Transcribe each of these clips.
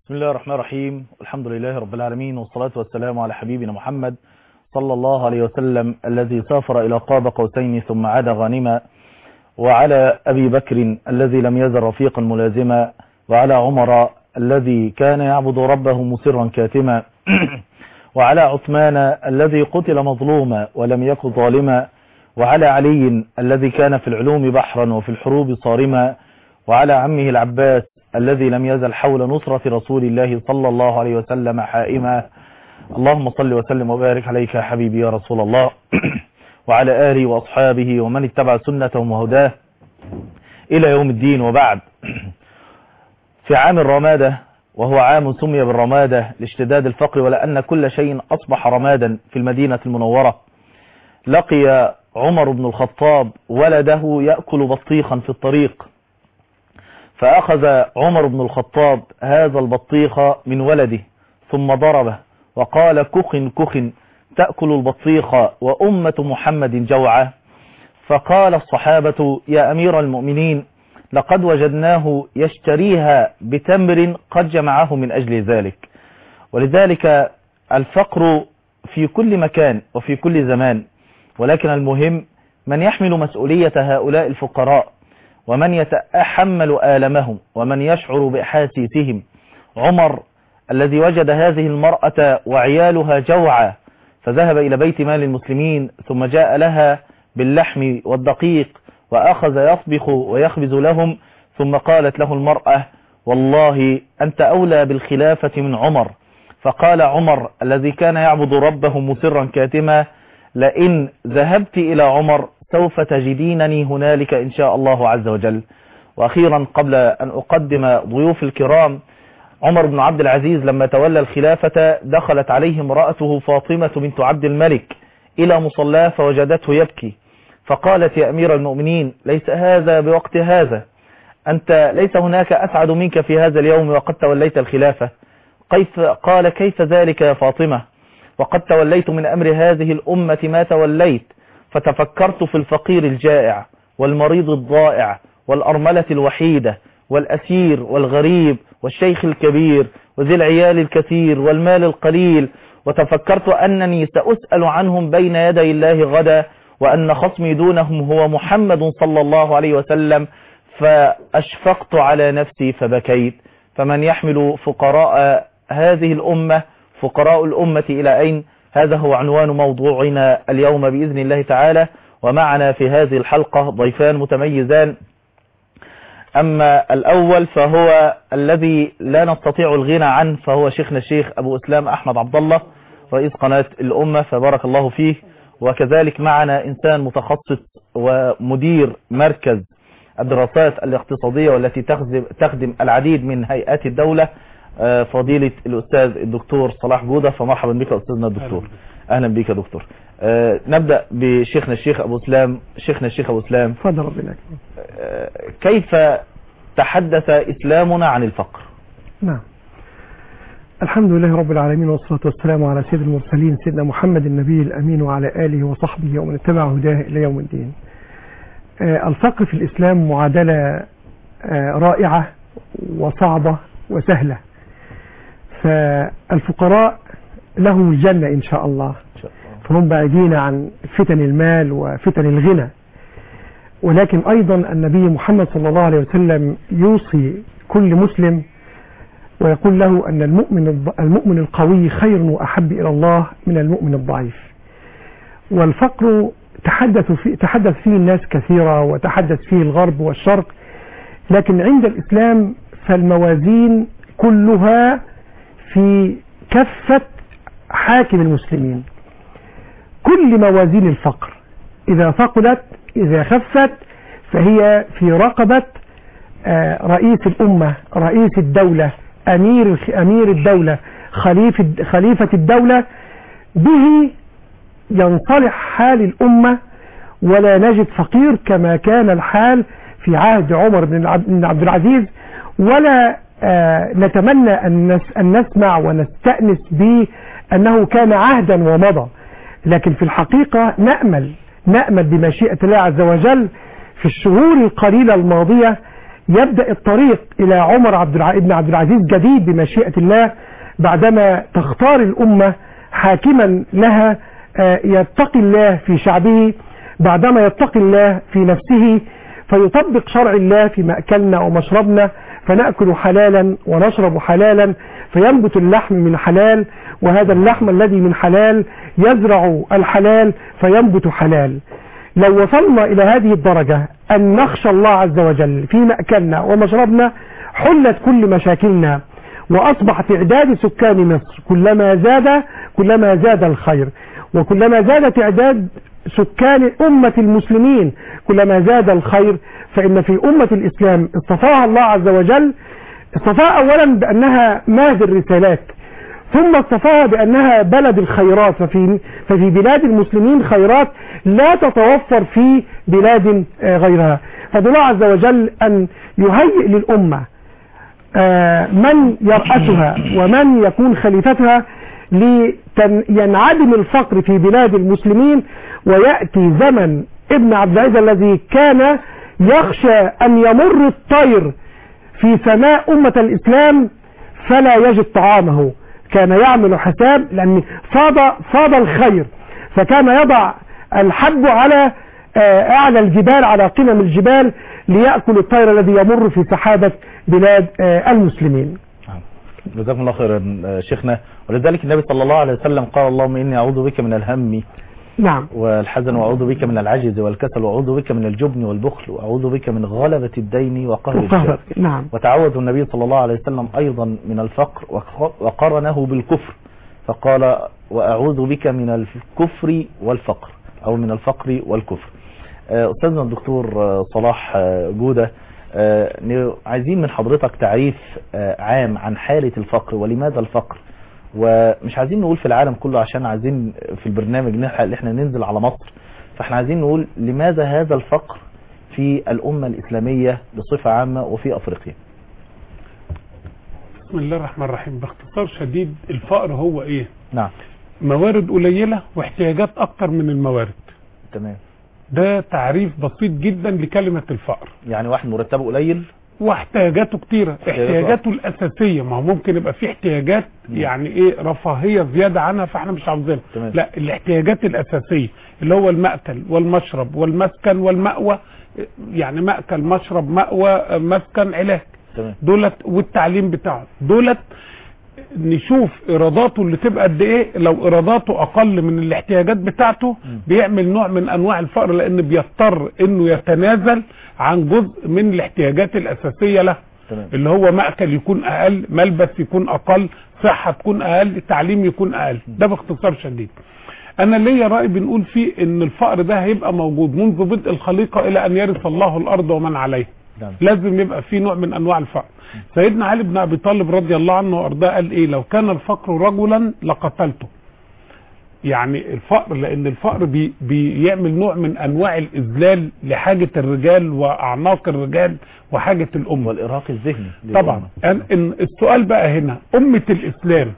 بسم الله الرحمن الرحيم الحمد لله رب العالمين والصلاة والسلام على حبيبنا محمد صلى الله عليه وسلم الذي سافر إلى قاب قوسين ثم عاد غانما وعلى أبي بكر الذي لم يزل رفيقا ملازما وعلى عمر الذي كان يعبد ربه مسرا كاتما وعلى عثمان الذي قتل مظلوما ولم يكن ظالما وعلى علي الذي كان في العلوم بحرا وفي الحروب صارما وعلى عمه العباس الذي لم يزل حول نصرة رسول الله صلى الله عليه وسلم حائما اللهم صل وسلم وبارك عليك يا حبيبي يا رسول الله وعلى آله وأصحابه ومن اتبع سنتهم وهداه إلى يوم الدين وبعد في عام الرمادة وهو عام سمي بالرمادة لاشتداد الفقر ولأن كل شيء أصبح رمادا في المدينة المنورة لقي عمر بن الخطاب ولده يأكل بطيخا في الطريق فأخذ عمر بن الخطاب هذا البطيخ من ولده ثم ضربه وقال كخ كخ تأكل البطيخ وأمة محمد جوعة فقال الصحابة يا أمير المؤمنين لقد وجدناه يشتريها بتمر قد جمعه من أجل ذلك ولذلك الفقر في كل مكان وفي كل زمان ولكن المهم من يحمل مسؤولية هؤلاء الفقراء ومن يتحمل آلمهم ومن يشعر بأحاسيسهم عمر الذي وجد هذه المرأة وعيالها جوعا فذهب إلى بيت مال المسلمين ثم جاء لها باللحم والدقيق وأخذ يطبخ ويخبز لهم ثم قالت له المرأة والله أنت أولى بالخلافة من عمر فقال عمر الذي كان يعبد ربه مسرا كاتما لئن ذهبت إلى عمر سوف تجدينني هنالك إن شاء الله عز وجل وأخيرا قبل أن أقدم ضيوف الكرام عمر بن عبد العزيز لما تولى الخلافة دخلت عليه امرأته فاطمة بنت عبد الملك إلى مصلاه فوجدته يبكي فقالت يا أمير المؤمنين ليس هذا بوقت هذا أنت ليس هناك أسعد منك في هذا اليوم وقد توليت الخلافة كيف قال كيف ذلك يا فاطمة وقد توليت من أمر هذه الأمة ما توليت فتفكرت في الفقير الجائع والمريض الضائع والأرملة الوحيدة والأسير والغريب والشيخ الكبير وذي العيال الكثير والمال القليل وتفكرت أنني سأسأل عنهم بين يدي الله غدا وأن خصمي دونهم هو محمد صلى الله عليه وسلم فأشفقت على نفسي فبكيت فمن يحمل فقراء هذه الأمة فقراء الأمة إلى أين هذا هو عنوان موضوعنا اليوم بإذن الله تعالى ومعنا في هذه الحلقة ضيفان متميزان أما الأول فهو الذي لا نستطيع الغنى عنه فهو شيخنا الشيخ أبو إسلام أحمد عبد الله رئيس قناة الأمة فبارك الله فيه وكذلك معنا إنسان متخصص ومدير مركز الدراسات الاقتصادية والتي تخدم العديد من هيئات الدولة فضيلة الأستاذ الدكتور صلاح جودة فمرحبا بك أستاذنا الدكتور أهلا بك دكتور نبدأ بشيخنا الشيخ أبو اسلام شيخنا الشيخ أبو اسلام فضل ربنا كيف تحدث إسلامنا عن الفقر نعم الحمد لله رب العالمين والصلاة والسلام على سيد المرسلين سيدنا محمد النبي الأمين وعلى آله وصحبه ومن اتبع هداه إلى يوم الدين الفقر في الإسلام معادلة رائعة وصعبة وسهلة فالفقراء لهم الجنة إن شاء الله فهم بعيدين عن فتن المال وفتن الغنى ولكن أيضا النبي محمد صلى الله عليه وسلم يوصي كل مسلم ويقول له أن المؤمن المؤمن القوي خير وأحب إلى الله من المؤمن الضعيف والفقر تحدث فيه, تحدث فيه الناس كثيرا وتحدث فيه الغرب والشرق لكن عند الإسلام فالموازين كلها في كفة حاكم المسلمين كل موازين الفقر إذا ثقلت إذا خفت فهي في رقبة رئيس الأمة رئيس الدولة أمير أمير الدولة خليفة خليفة الدولة به ينصلح حال الأمة ولا نجد فقير كما كان الحال في عهد عمر بن عبد العزيز ولا آه نتمنى أن, أن نسمع ونستأنس به أنه كان عهدا ومضى لكن في الحقيقة نأمل نأمل بمشيئة الله عز وجل في الشهور القليلة الماضية يبدأ الطريق إلى عمر عبد الع... ابن عبد العزيز جديد بمشيئة الله بعدما تختار الأمة حاكما لها آه، يتقي الله في شعبه بعدما يتقي الله في نفسه فيطبق شرع الله في مأكلنا ومشربنا فنأكل حلالا ونشرب حلالا فينبت اللحم من حلال وهذا اللحم الذي من حلال يزرع الحلال فينبت حلال لو وصلنا إلى هذه الدرجة أن نخشى الله عز وجل في مأكلنا ومشربنا حلت كل مشاكلنا وأصبح تعداد سكان مصر كلما زاد كلما زاد الخير وكلما زاد تعداد سكان أمة المسلمين كلما زاد الخير فإن في أمة الإسلام اصطفاها الله عز وجل اصطفاها أولا بأنها ماذ الرسالات ثم اصطفاها بأنها بلد الخيرات ففي, ففي بلاد المسلمين خيرات لا تتوفر في بلاد آه، غيرها فدعا الله عز وجل أن يهيئ للأمة آه، من يرأسها ومن يكون خليفتها لينعدم الفقر في بلاد المسلمين ويأتي زمن ابن عبد العزيز الذي كان يخشى أن يمر الطير في سماء أمة الإسلام فلا يجد طعامه كان يعمل حساب لأن فاض, فاض الخير فكان يضع الحب على آه، أعلى الجبال على قمم الجبال ليأكل الطير الذي يمر في سحابة بلاد آه، المسلمين نعم. جزاكم الله خيرا آه، شيخنا ولذلك النبي صلى الله عليه وسلم قال اللهم إني أعوذ بك من الهم نعم والحزن وأعوذ بك من العجز والكسل وأعوذ بك من الجبن والبخل وأعوذ بك من غلبة الدين وقهر وقهر الرجال نعم وتعوذ النبي صلى الله عليه وسلم أيضا من الفقر وق- وقرنه بالكفر فقال وأعوذ بك من الكفر والفقر أو من الفقر والكفر آه، أستاذنا الدكتور آه، صلاح آه، جودة آه، ن- عايزين من حضرتك تعريف آه، عام عن حالة الفقر ولماذا الفقر ومش عايزين نقول في العالم كله عشان عايزين في البرنامج نلحق اللي احنا ننزل على مصر فاحنا عايزين نقول لماذا هذا الفقر في الأمة الإسلامية بصفة عامة وفي أفريقيا بسم الله الرحمن الرحيم باختصار شديد الفقر هو ايه نعم موارد قليلة واحتياجات اكتر من الموارد تمام ده تعريف بسيط جدا لكلمة الفقر يعني واحد مرتبه قليل واحتياجاته كتيرة احتياجاته الاساسية ما هو ممكن يبقى في احتياجات مم. يعني ايه رفاهية زيادة عنها فاحنا مش عاوزينها تمام. لا الاحتياجات الاساسية اللي هو المأكل والمشرب والمسكن والمأوى يعني مأكل مشرب مأوى مسكن علاج تمام دولت والتعليم بتاعه دولت نشوف ايراداته اللي تبقى قد ايه لو ايراداته اقل من الاحتياجات بتاعته مم. بيعمل نوع من انواع الفقر لان بيضطر انه يتنازل عن جزء من الاحتياجات الاساسيه له تمام اللي هو مأكل يكون اقل ملبس يكون اقل صحه تكون اقل تعليم يكون اقل ده باختصار شديد انا ليا راي بنقول فيه ان الفقر ده هيبقى موجود منذ بدء الخليقه الى ان يرث الله الارض ومن عليها نعم لازم يبقى في نوع من انواع الفقر سيدنا علي بن ابي طالب رضي الله عنه وارضاه قال ايه لو كان الفقر رجلا لقتلته يعني الفقر لان الفقر بي بيعمل نوع من انواع الاذلال لحاجه الرجال واعناق الرجال وحاجه الامه والإرهاق الذهني طبعا للأمة. أن إن السؤال بقى هنا أمة الإسلام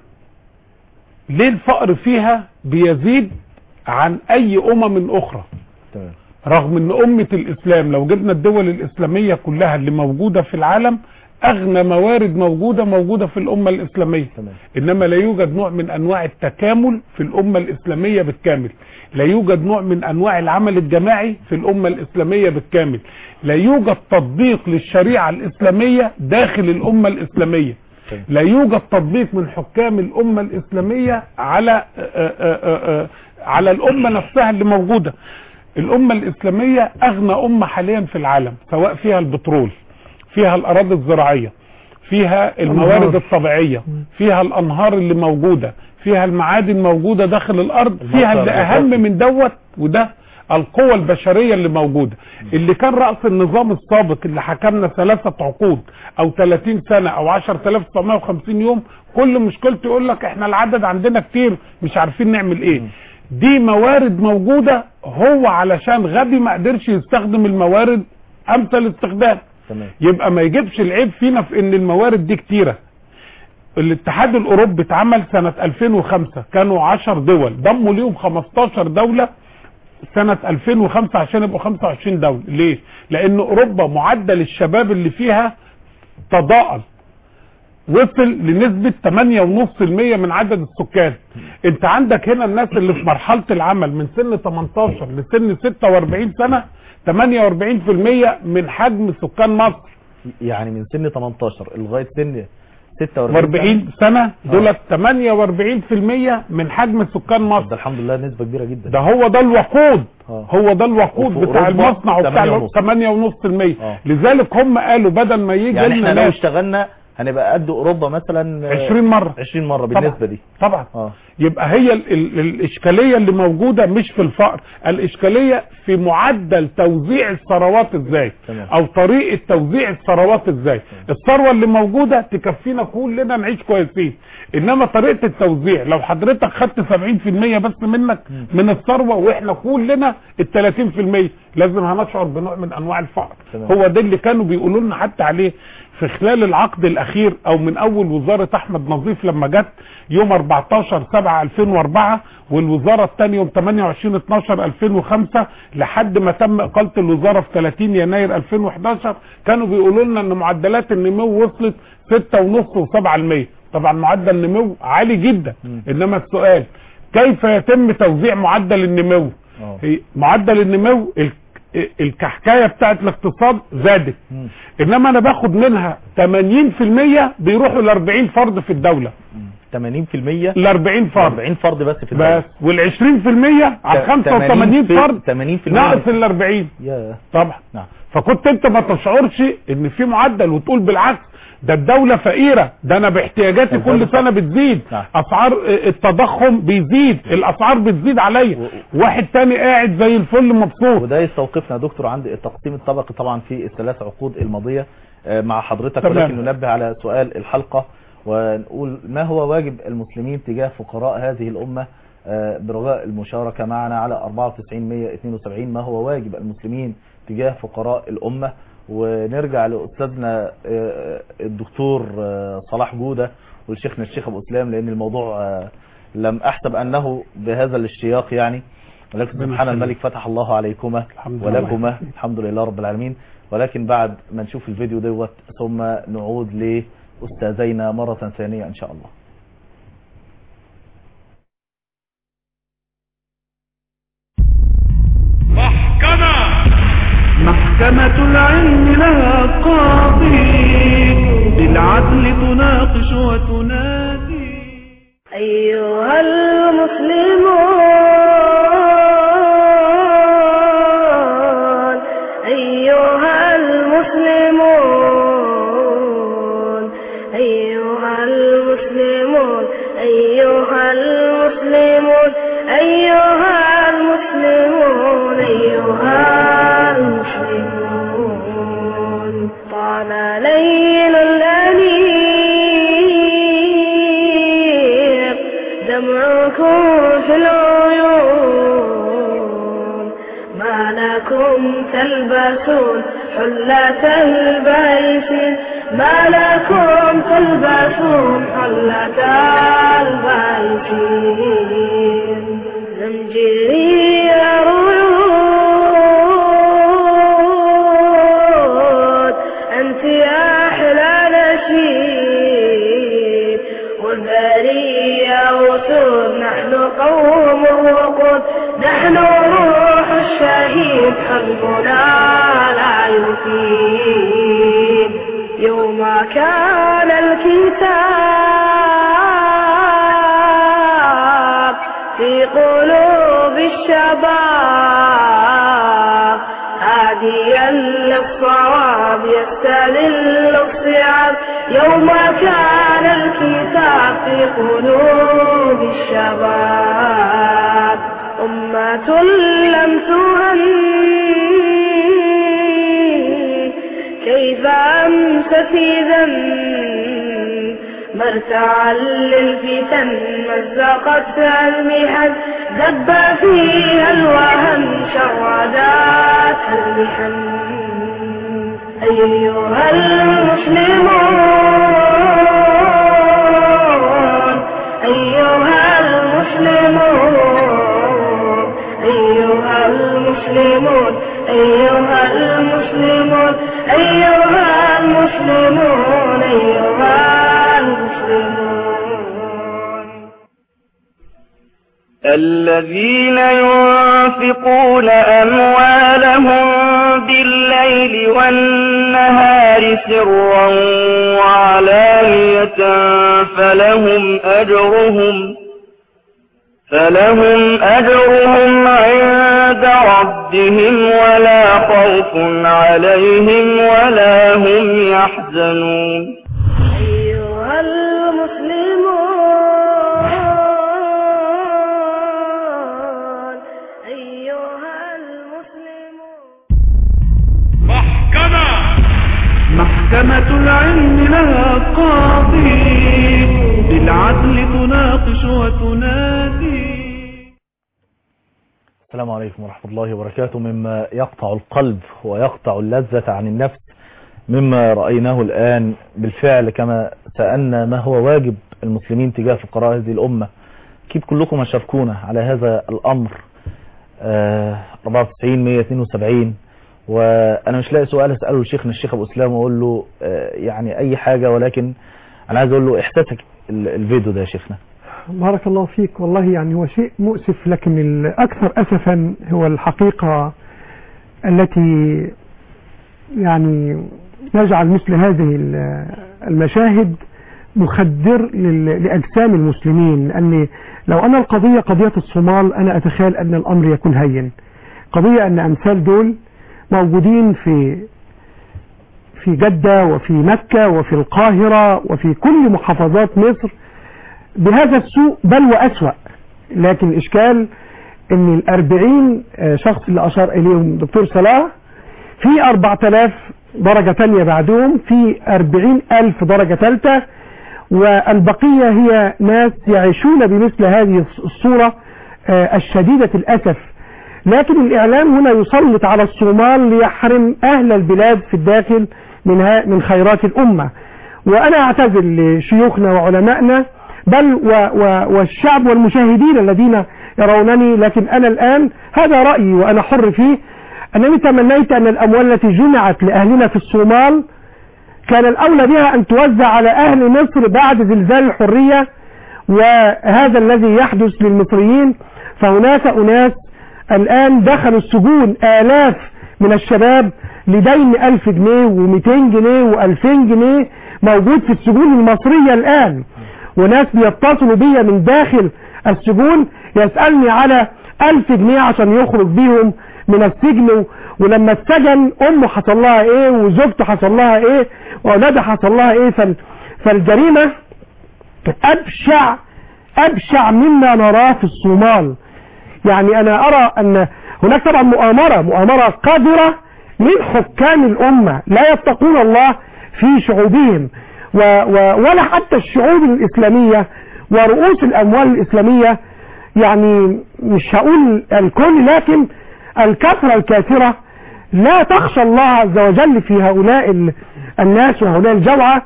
ليه الفقر فيها بيزيد عن أي أمم أخرى تمام رغم أن أمة الإسلام لو جبنا الدول الإسلامية كلها اللي موجودة في العالم أغنى موارد موجودة موجودة في الأمة الإسلامية تمام انما لا يوجد نوع من انواع التكامل في الامه الاسلاميه بالكامل لا يوجد نوع من انواع العمل الجماعي في الامه الاسلاميه بالكامل لا يوجد تطبيق للشريعه الاسلاميه داخل الامه الاسلاميه تمام. لا يوجد تطبيق من حكام الامه الاسلاميه على آآ آآ آآ على الامه نفسها اللي موجوده الامه الاسلاميه اغنى امه حاليا في العالم سواء فيها البترول فيها الاراضي الزراعيه فيها الموارد أنهار. الطبيعيه فيها الانهار اللي موجوده فيها المعادن موجوده داخل الارض فيها المصدر اللي اهم الرئيسي. من دوت وده القوى البشريه اللي موجوده اللي كان راس النظام السابق اللي حكمنا ثلاثه عقود او 30 سنه او 10950 يوم كل مشكلته يقول لك احنا العدد عندنا كتير مش عارفين نعمل ايه دي موارد موجوده هو علشان غبي ما قدرش يستخدم الموارد امثل استخدام تمام يبقى ما يجيبش العيب فينا في ان الموارد دي كتيره الاتحاد الاوروبي اتعمل سنه 2005 كانوا 10 دول ضموا ليهم 15 دوله سنة 2005 عشان يبقوا 25 دولة ليه لان اوروبا معدل الشباب اللي فيها تضاءل وصل لنسبة 8.5% من عدد السكان انت عندك هنا الناس اللي في مرحلة العمل من سن 18 لسن 46 سنة 48% من حجم سكان مصر يعني من سن 18 لغايه سن 46 40 سنة دول 48% من حجم سكان ده مصر الحمد لله نسبه كبيره جدا ده هو ده الوقود آه. هو ده الوقود وفي بتاع أوروبا المصنع وبتاع 8.5%. 8.5% آه. لذلك هم قالوا بدل ما يجي يعني لنا احنا لو ناس اشتغلنا هنبقى قد اوروبا مثلا آه، 20 مرة 20 مره طبعا. بالنسبه دي طبعا اه يبقى هي ال ال الاشكاليه اللي موجوده مش في الفقر الاشكاليه في معدل توزيع الثروات ازاي تمام. او طريقه توزيع الثروات ازاي الثروه اللي موجوده تكفينا كلنا نعيش كويسين انما طريقه التوزيع لو حضرتك خدت 70% بس منك من الثروه واحنا كلنا ال 30% لازم هنشعر بنوع من انواع الفقر تمام. هو ده اللي كانوا بيقولوا لنا حتى عليه في خلال العقد الاخير او من اول وزاره احمد نظيف لما جت يوم 14 7 2004 والوزاره الثانيه يوم 28 12 2005 لحد ما تم اقاله الوزاره في 30 يناير 2011 كانوا بيقولوا لنا ان معدلات النمو وصلت 6.5 و7% طبعا معدل النمو عالي جدا انما السؤال كيف يتم توزيع معدل النمو اه هي معدل النمو ال- الكحكايه بتاعت الاقتصاد زادت مم. انما انا باخد منها 80% بيروحوا ل 40 فرد في الدوله 80% ل 40 فرد 40 فرد بس في بس وال 20% على 85 فرد 80% ناقص ال 40 يا طبعا نعم فكنت انت ما تشعرش ان في معدل وتقول بالعكس ده الدولة فقيرة ده انا باحتياجاتي نعم. كل سنة بتزيد نعم. اسعار التضخم بيزيد الاسعار بتزيد عليا واحد تاني قاعد زي الفل مبسوط وده يستوقفنا يا دكتور عند التقسيم الطبقي طبعا في الثلاث عقود الماضية آه، مع حضرتك تمام. ولكن ننبه على سؤال الحلقة ونقول ما هو واجب المسلمين تجاه فقراء هذه الأمة آه، برجاء المشاركة معنا على 94 172 ما هو واجب المسلمين تجاه فقراء الأمة ونرجع لأستاذنا آه، الدكتور آه، صلاح جودة والشيخنا الشيخ أبو إسلام لأن الموضوع آه، لم أحسب أنه بهذا الاشتياق يعني ولكن ربنا سبحان يخليك. الملك فتح الله عليكما الحمد لله. ولكما الحمد لله رب العالمين ولكن بعد ما نشوف الفيديو دوت ثم نعود لأستاذينا مرة ثانية إن شاء الله محكمة العلم لها قاضي بالعدل تناقش وتنادي أيها المسلمون أيها المسلمون أيها المسلمون أيها المسلمون أيها المسلمون أيها المسلمون طال ليل الأنيق دمعكم في العيون ما لكم تلبسون حلة البيت ما لكم تلبسون حلة البيت زمجري ريود أنت أحلى نشيد والبرية وسود نحن قوم وقود نحن روح الشهيد حبنا لا يفيد يوم كان الكتاب في قلوب الشباب هاديا للصواب يستذل الصعاب يوم كان الكتاب في قلوب الشباب أمة لم تهن كيف أمست إذا مرتعا للفتن مزقتها المحن دب فيها الوهن شرداتها المحن أيها المسلمون أيها المسلمون أيها الذين ينفقون أموالهم بالليل والنهار سرا وعلانية فلهم أجرهم فلهم أجرهم عند ربهم ولا خوف عليهم ولا هم يحزنون أيها المسلمون أيها المسلمون محكمة العلم لها قاضي بالعدل تناقش وتنادي السلام عليكم ورحمة الله وبركاته مما يقطع القلب ويقطع اللذة عن النفس مما رأيناه الآن بالفعل كما سألنا ما هو واجب المسلمين تجاه فقراء هذه الأمة أكيد كلكم أشاركونا على هذا الأمر آه 94 172 وأنا مش لاقي سؤال أسأله لشيخنا الشيخ أبو إسلام وأقول له آه يعني أي حاجة ولكن أنا عايز أقول له إحساسك ال- الفيديو ده يا شيخنا بارك الله فيك والله يعني هو شيء مؤسف لكن الأكثر أسفا هو الحقيقة التي يعني يجعل مثل هذه ال- المشاهد مخدر لل- لأجسام المسلمين لأن لو أن القضية قضية الصومال أنا أتخيل أن الأمر يكون هين قضية أن أمثال دول موجودين في في جدة وفي مكة وفي القاهرة وفي كل محافظات مصر بهذا السوء بل وأسوأ لكن الإشكال أن الأربعين آه، شخص اللي أشار إليهم دكتور صلاح في أربعة آلاف درجة تانية بعدهم في أربعين ألف درجة ثالثة والبقية هي ناس يعيشون بمثل هذه الصورة آه، الشديدة الأسف لكن الإعلام هنا يسلط على الصومال ليحرم أهل البلاد في الداخل من, ها- من خيرات الأمة وأنا أعتذر لشيوخنا وعلمائنا بل و و والشعب والمشاهدين الذين يرونني لكن أنا الآن هذا رأيي وأنا حر فيه أنني تمنيت أن الأموال التي جمعت لأهلنا في الصومال كان الأولى بها أن توزع على أهل مصر بعد زلزال الحرية وهذا الذي يحدث للمصريين فهناك أناس الآن دخلوا السجون آلاف من الشباب لدين ألف جنيه ومئتين جنيه وألفين جنيه موجود في السجون المصرية الآن وناس بيتصلوا بيا من داخل السجون يسألني على ألف جنيه عشان يخرج بيهم من السجن و- ولما اتسجن أمه حصل لها إيه وزوجته حصل لها إيه وأولادها حصل لها إيه فال فالجريمة أبشع أبشع مما نراه في الصومال يعني أنا أرى أن هناك طبعا مؤامرة مؤامرة قادرة من حكام الأمة لا يتقون الله في شعوبهم و و ولا حتى الشعوب الإسلامية ورؤوس الأموال الإسلامية يعني مش هقول الكل لكن الكثرة الكاثرة لا تخشى الله عز وجل في هؤلاء ال- الناس وهؤلاء الجوعى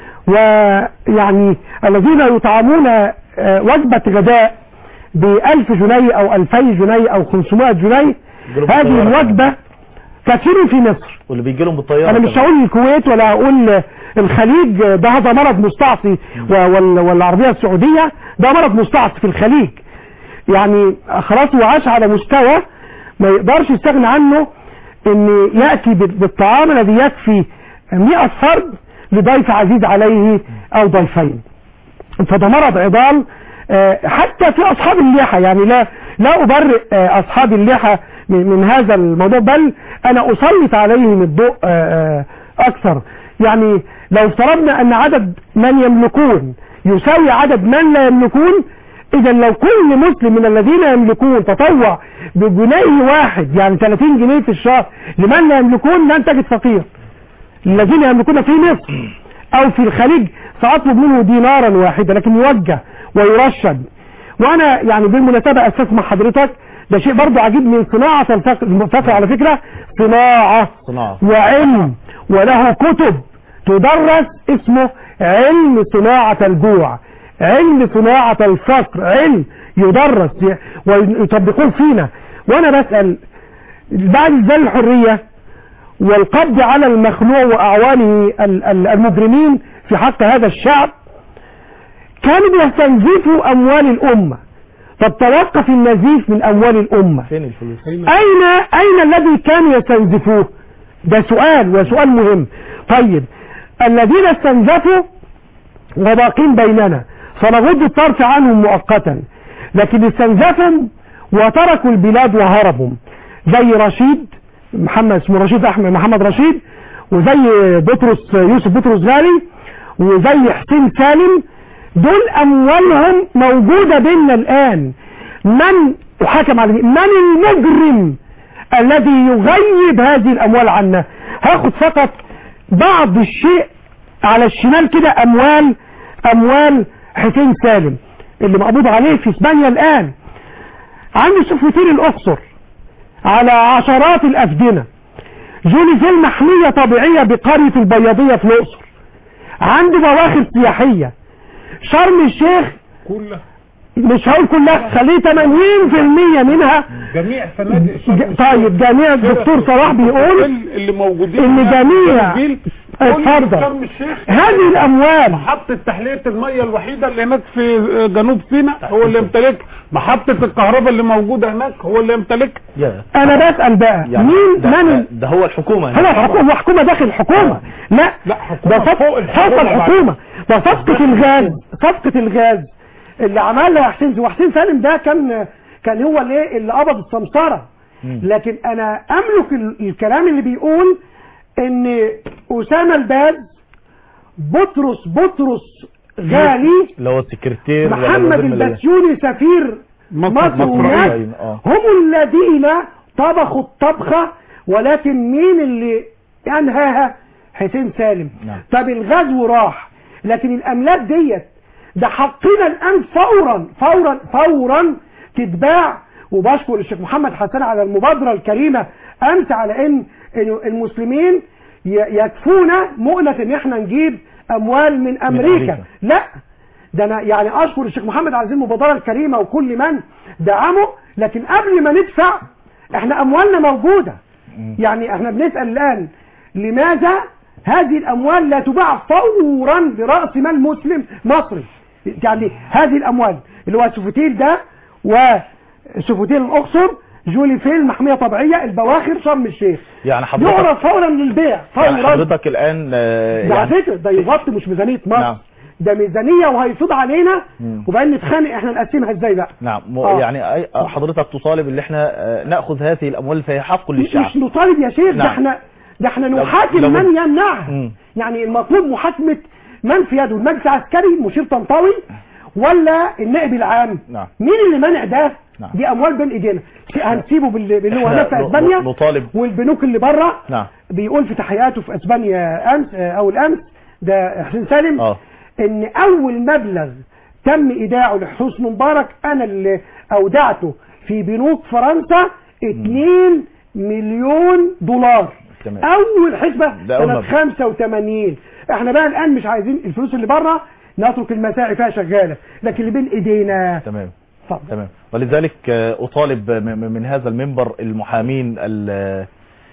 ويعني الذين يطعمون آه، وجبة غداء بألف جنيه أو ألفي جنيه أو خمسمائة جنيه يجيلهم هذه بالطيارة الوجبة كثير في مصر واللي بيجي لهم بالطيارة انا مش كمان. هقول الكويت ولا هقول الخليج ده هذا مرض مستعصي و- وال- والعربية السعودية ده مرض مستعصي في الخليج يعني خلاص هو عاش على مستوى ما يقدرش يستغنى عنه ان يأتي بال- بالطعام الذي يكفي 100 فرد لضيف عزيز عليه او ضيفين فده مرض عضال آه، حتى في اصحاب اللحى يعني لا لا ابرئ آه، اصحاب اللحى من من هذا الموضوع بل انا اسلط عليهم الضوء آه، آه، اكثر يعني لو افترضنا ان عدد من يملكون يساوي عدد من لا يملكون اذا لو كل مسلم من الذين يملكون تطوع بجنيه واحد يعني 30 جنيه في الشهر لمن لا يملكون لن تجد فقير الذين يملكون في مصر او في الخليج ساطلب منه دينارا واحدا لكن يوجه ويرشد وانا يعني بالمناسبة استسمع حضرتك ده شيء برضو عجيب من صناعة الفقر الفقر على فكرة صناعة صناعة. وعلم وله كتب تدرس اسمه علم صناعة الجوع علم صناعة الفقر علم يدرس ويطبقون فينا وانا بسأل بعد زل الحرية والقبض على المخلوع واعوانه ال- ال- المجرمين في حق هذا الشعب كانوا بيستنزفوا اموال الامة طب توقف النزيف من اموال الامه فين الفلوس اين اين الذي كانوا يستنزفوه ده سؤال وسؤال مهم طيب الذين استنزفوا وباقين بيننا فنغض الطرف عنهم مؤقتا لكن استنزفهم وتركوا البلاد وهربوا زي رشيد محمد اسمه رشيد احمد محمد رشيد وزي بطرس يوسف بطرس غالي وزي حسين سالم دول اموالهم موجوده بيننا الان من وحكم عليه من المجرم الذي يغيب هذه الاموال عنا هاخد فقط بعض الشيء على الشمال كده اموال اموال حسين سالم اللي مقبوض عليه في اسبانيا الان عنده سفوتين الاقصر على عشرات الافدنه جوليفيل محميه طبيعيه بقريه البياضيه في الاقصر عنده بواخر سياحيه شرم الشيخ كلها مش هقول كلها خليه 80% منها جميع فنادق شرم ج- الشيخ. طيب جميع الدكتور صلاح بيقول اللي موجودين إن هناك جميع- في الجيل، اتفضل. كل شرم الشيخ هذه الاموال محطة تحلية المية الوحيدة اللي هناك في جنوب سيناء هو اللي يمتلكها محطة الكهرباء اللي موجودة هناك هو اللي يمتلكها يا انا بسال بقى يعني مين ده, من ده هو الحكومة هو الحكومه حكومه داخل الحكومه لا لا، حكومة ده صف- فوق الحكومة فوق بعد. الحكومه ده صفقه الغاز صفقه الغاز اللي عملها حسين وحسين سالم ده كان كان هو اللي اللي قبض السمسره لكن انا املك ال- الكلام اللي بيقول ان اسامه الباز بطرس بطرس غالي اللي هو السكرتير ولا محمد الوزير المالية. البسيوني سفير مصر- مصر مصر هناك أيوة، آه. هم الذين طبخوا الطبخة ولكن مين اللي انهاها حسين سالم نعم. طب الغزو راح لكن الاملاك ديت ده حقنا الان فورا فورا فورا تتباع وبشكر الشيخ محمد حسن على المبادرة الكريمة امس على ان إنه المسلمين ي- يكفونا مؤنة ان احنا نجيب اموال من امريكا, أمريكا. لا ده انا يعني اشكر الشيخ محمد على هذه المبادره الكريمه وكل من دعمه لكن قبل ما ندفع احنا اموالنا موجوده يعني احنا بنسال الان لماذا هذه الاموال لا تباع فورا براس مال مسلم مصري يعني هذه الاموال اللي هو سوفتيل ده وسوفتيل الاقصر جولي فيل محميه طبيعيه البواخر شرم الشيخ يعني حضرتك يعرض فورا للبيع يعني فورا حضرتك الآن آه، ده على يعني فكره ده يغطي مش ميزانيه مصر نعم. ده ميزانيه وهيفيض علينا مم. وبعدين نتخانق احنا نقسمها ازاي بقى نعم م- آه. يعني أي- حضرتك تطالب ان احنا آه، ناخذ هذه الاموال فهي حق للشعب مش نطالب يا شيخ ده نعم. احنا ده احنا لو- نحاكم لو- من يمنعها مم. يعني المطلوب محاكمه من في يده المجلس العسكري مشير طنطاوي ولا النائب العام نعم. مين اللي منع ده نعم. دي اموال بين ايدينا هنسيبه بال- باللي هو إحنا هناك في ن- اسبانيا نطالب والبنوك اللي بره نعم بيقول في تحقيقاته في اسبانيا امس آه، او الامس ده حسين سالم اه ان اول مبلغ تم ايداعه لحسن مبارك انا اللي اودعته في بنوك فرنسا 2 مليون دولار تمام. اول حسبة ده أول سنة مبلغ. 85 احنا بقى الان مش عايزين الفلوس اللي بره نترك المساعي فيها شغالة لكن اللي بين ايدينا تمام اتفضل. تمام ولذلك آه، أطالب م- م- من هذا المنبر المحامين ال-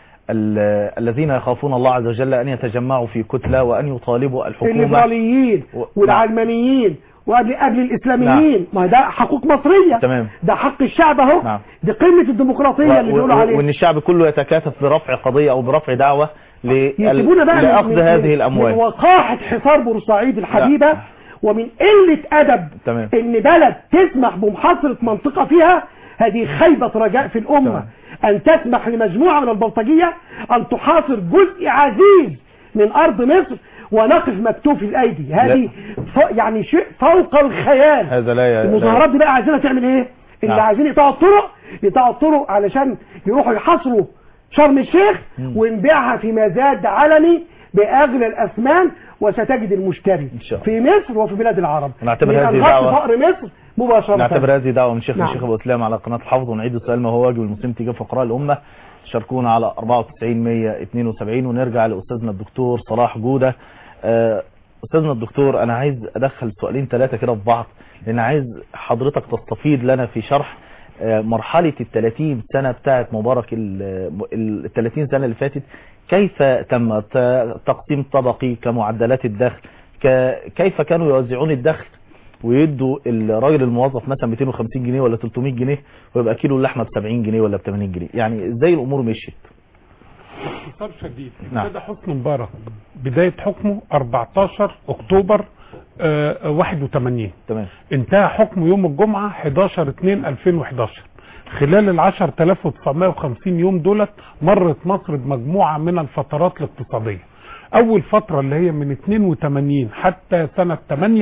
ال- الذين يخافون الله عز وجل أن يتجمعوا في كتلة وأن يطالبوا الحكومة الليبراليين و- والعلمانيين وقبل قبل الاسلاميين ما ده حقوق مصرية تمام. ده حق الشعب اهو نعم. دي قمة الديمقراطية اللي و- بيقولوا و- عليها وأن الشعب كله يتكاتف برفع قضية أو برفع دعوة ل- يسيبونا بقى من- لأخذ من- هذه من- من الأموال وقاحة حصار بورسعيد الحبيبة لا. ومن قلة أدب تمام. إن بلد تسمح بمحاصرة منطقة فيها هذه خيبة رجاء في الأمة تمام. أن تسمح لمجموعة من البلطجية أن تحاصر جزء عزيز من أرض مصر ونقف مكتوف الأيدي هذه ف... يعني شيء فوق الخيال هذا لا ي- المظاهرات دي بقى عايزينها تعمل ايه اللي نعم. عايزين يقطعوا الطرق يقطعوا الطرق علشان يروحوا يحاصروا شرم الشيخ ونبيعها في مزاد علني باغلى الاثمان وستجد المشتري إن شاء الله. في مصر وفي بلاد العرب ونعتبر من هذه أنغاض دعوة- فقر مصر مباشرة نعتبر هذه دعوة من شيخنا نعم. الشيخ أبو إسلام على قناة الحافظ ونعيد السؤال ما هو واجب المسلم تجاه فقراء الأمة شاركونا على 94 172 ونرجع لأستاذنا الدكتور صلاح جودة آه، أستاذنا الدكتور أنا عايز أدخل سؤالين ثلاثة كده في بعض لأن عايز حضرتك تستفيد لنا في شرح آه، مرحلة ال 30 سنة بتاعت مبارك ال 30 سنة اللي فاتت كيف تم ت- تقسيم طبقي كمعدلات الدخل ك- كيف كانوا يوزعون الدخل ويدوا الراجل الموظف مثلا 250 جنيه ولا 300 جنيه ويبقى كيلو اللحمه ب 70 جنيه ولا ب 80 جنيه يعني ازاي الامور مشيت باختصار شديد نعم. ابتدى حسني مبارك بدايه حكمه 14 اكتوبر آه، 81 تمام انتهى حكمه يوم الجمعه 11 2 2011 خلال ال 10950 يوم دولت مرت مصر بمجموعه من الفترات الاقتصاديه اول فتره اللي هي من 82 حتى سنه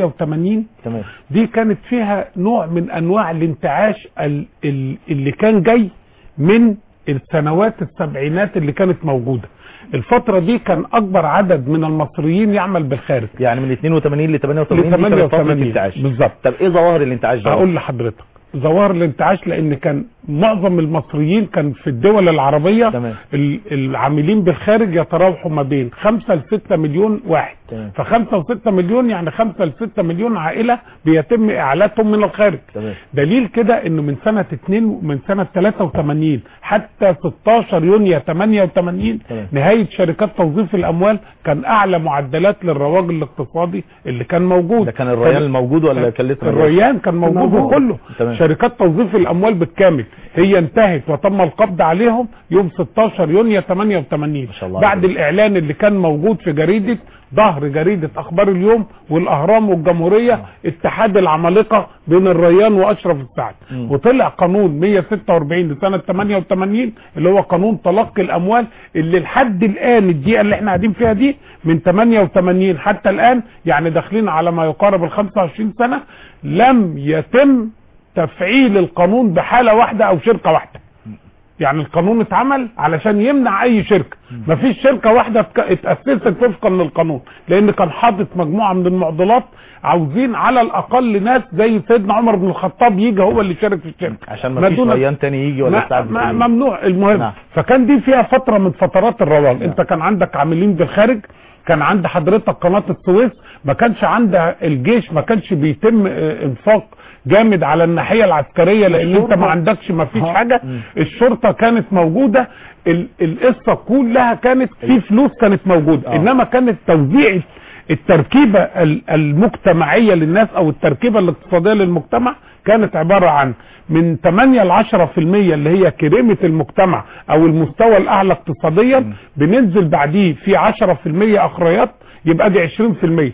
88 تمام دي كانت فيها نوع من انواع الانتعاش ال- ال- اللي كان جاي من السنوات السبعينات اللي كانت موجوده الفتره دي كان اكبر عدد من المصريين يعمل بالخارج يعني من 82 ل 88 ل دي كانت فتره 88 انتعاش بالظبط طب ايه ظواهر الانتعاش ده هقول لحضرتك ظواهر الانتعاش لان كان معظم المصريين كان في الدول العربيه تمام. ال- العاملين بالخارج يتراوحوا ما بين 5 ل 6 مليون واحد تمام. ف5 و6 مليون يعني 5 ل 6 مليون عائله بيتم اعلاتهم من الخارج تمام دليل كده انه من سنه 2 من سنه 83 حتى 16 يونيو 88 تمام. نهايه شركات توظيف الاموال كان اعلى معدلات للرواج الاقتصادي اللي كان موجود ده كان الريان الموجود ولا كان لسه موجود؟ الريان كان موجود موجود. كله تمام. شركات توظيف الاموال بالكامل هي انتهت وتم القبض عليهم يوم 16 يونيو 88 ما شاء الله بعد عليك. الاعلان اللي كان موجود في جريده ظهر جريده اخبار اليوم والاهرام والجمهوريه اتحاد العمالقه بين الريان واشرف السعد مم. وطلع قانون 146 لسنه 88 اللي هو قانون تلقي الاموال اللي لحد الان الدقيقه اللي احنا قاعدين فيها دي من 88 حتى الان يعني داخلين على ما يقارب ال 25 سنه لم يتم تفعيل القانون بحاله واحده او شركه واحده يعني القانون اتعمل علشان يمنع اي شركه مفيش شركه واحده اتك- اتاسست وفقا للقانون لان كان حاطط مجموعه من المعضلات عاوزين على الاقل ناس زي سيدنا عمر بن الخطاب يجي هو اللي يشارك في الشركه عشان ما فيش دون- ريان تاني يجي ولا ما سعد ما تاني يجي. ممنوع المهم نعم. فكان دي فيها فتره من فترات الرواج انت كان عندك عاملين بالخارج كان عند حضرتك قناه السويس ما كانش عندها الجيش ما كانش بيتم اه، انفاق جامد على الناحيه العسكريه لان انت ما عندكش ما فيش حاجه الشرطه كانت موجوده ال- القصه كلها كانت في فلوس كانت موجوده آه. انما كانت توزيع التركيبه ال- المجتمعيه للناس او التركيبه الاقتصاديه للمجتمع كانت عباره عن من 8 ل 10% اللي هي كريمه المجتمع او المستوى الاعلى اقتصاديا بننزل بعديه في 10% اخريات يبقى دي 20%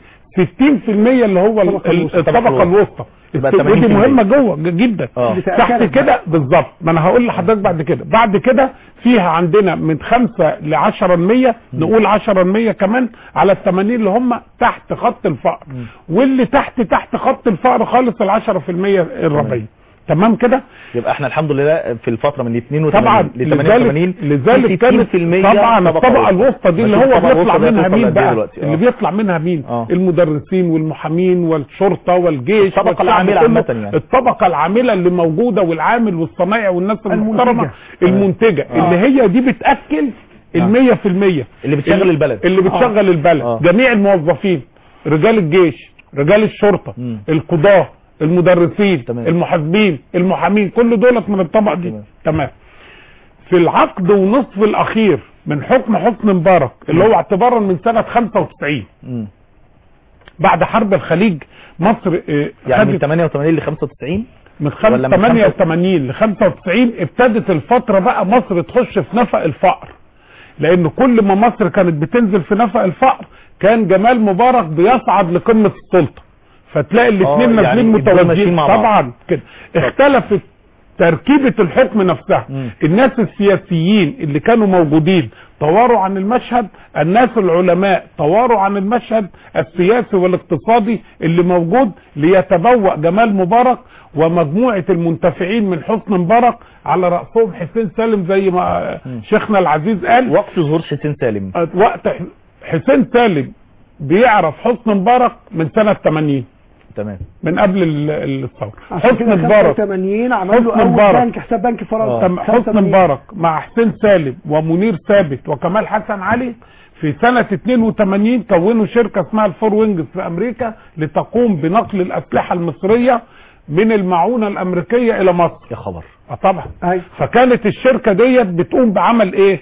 60% اللي هو ال- الطبقة ال- الوسطى. الطبقه الوسطى يبقى ودي 80%. مهمه جوه ج- جدا آه. تحت كده بالظبط ما انا هقول لحضرتك بعد كده بعد كده فيها عندنا من 5 ل 10% نقول 10% كمان على ال 80 اللي هم تحت خط الفقر واللي تحت تحت خط الفقر خالص ال 10% الربعي تمام كده يبقى احنا الحمد لله في الفتره من 82 طبعا ل 88 لذلك لذلك كانت 60% طبعا الطبقه الوسطى دي اللي بس هو الطبقة بيطلع الوسطى دي منها هتوصل مين لقد إيه بقى دلوقتي؟ اللي آه. بيطلع منها مين آه. المدرسين والمحامين والشرطه والجيش الطبقة والشعب العاملة كله. عامة يعني. الطبقه العامله اللي موجوده والعامل والصنايعي والناس المحترمه المنتجه آه. اللي هي دي بتاكل ال 100% اللي بتشغل البلد اللي بتشغل البلد آه. جميع الموظفين رجال الجيش رجال الشرطه مم. القضاه المدرسين تمام. المحاسبين المحامين كل دولت من الطبقه دي تمام. تمام في العقد ونصف الاخير من حكم حسني مبارك اللي هو اعتبارا من سنه 95 مم. بعد حرب الخليج مصر آه، يعني من خدت 88 ل 95 من خم- ولا من 88 ل 95 ابتدت الفتره بقى مصر تخش في نفق الفقر لان كل ما مصر كانت بتنزل في نفق الفقر كان جمال مبارك بيصعد لقمه السلطه فتلاقي الاثنين آه، يعني نازلين الدول ماشيين متوازيين مع بعض. طبعا كده اختلفت تركيبة الحكم نفسها مم. الناس السياسيين اللي كانوا موجودين طوروا عن المشهد الناس العلماء طوروا عن المشهد السياسي والاقتصادي اللي موجود ليتبوأ جمال مبارك ومجموعة المنتفعين من حسن مبارك على رأسهم حسين سالم زي ما شيخنا العزيز قال وقت ظهور حسين سالم وقت حسين سالم بيعرف حسن مبارك من سنة 80 تمام من قبل ال- الثورة عشان حسن كده مبارك 85 عمل حسن له اول مبارك. بنك حساب بنك فرنسا تم- حسن 85. مبارك مع حسين سالم ومنير ثابت وكمال حسن علي في سنة 82 كونوا شركة اسمها الفور وينجز في أمريكا لتقوم بنقل الأسلحة المصرية من المعونة الأمريكية إلى مصر يا خبر آه طبعا أيوة. فكانت الشركة ديت بتقوم بعمل إيه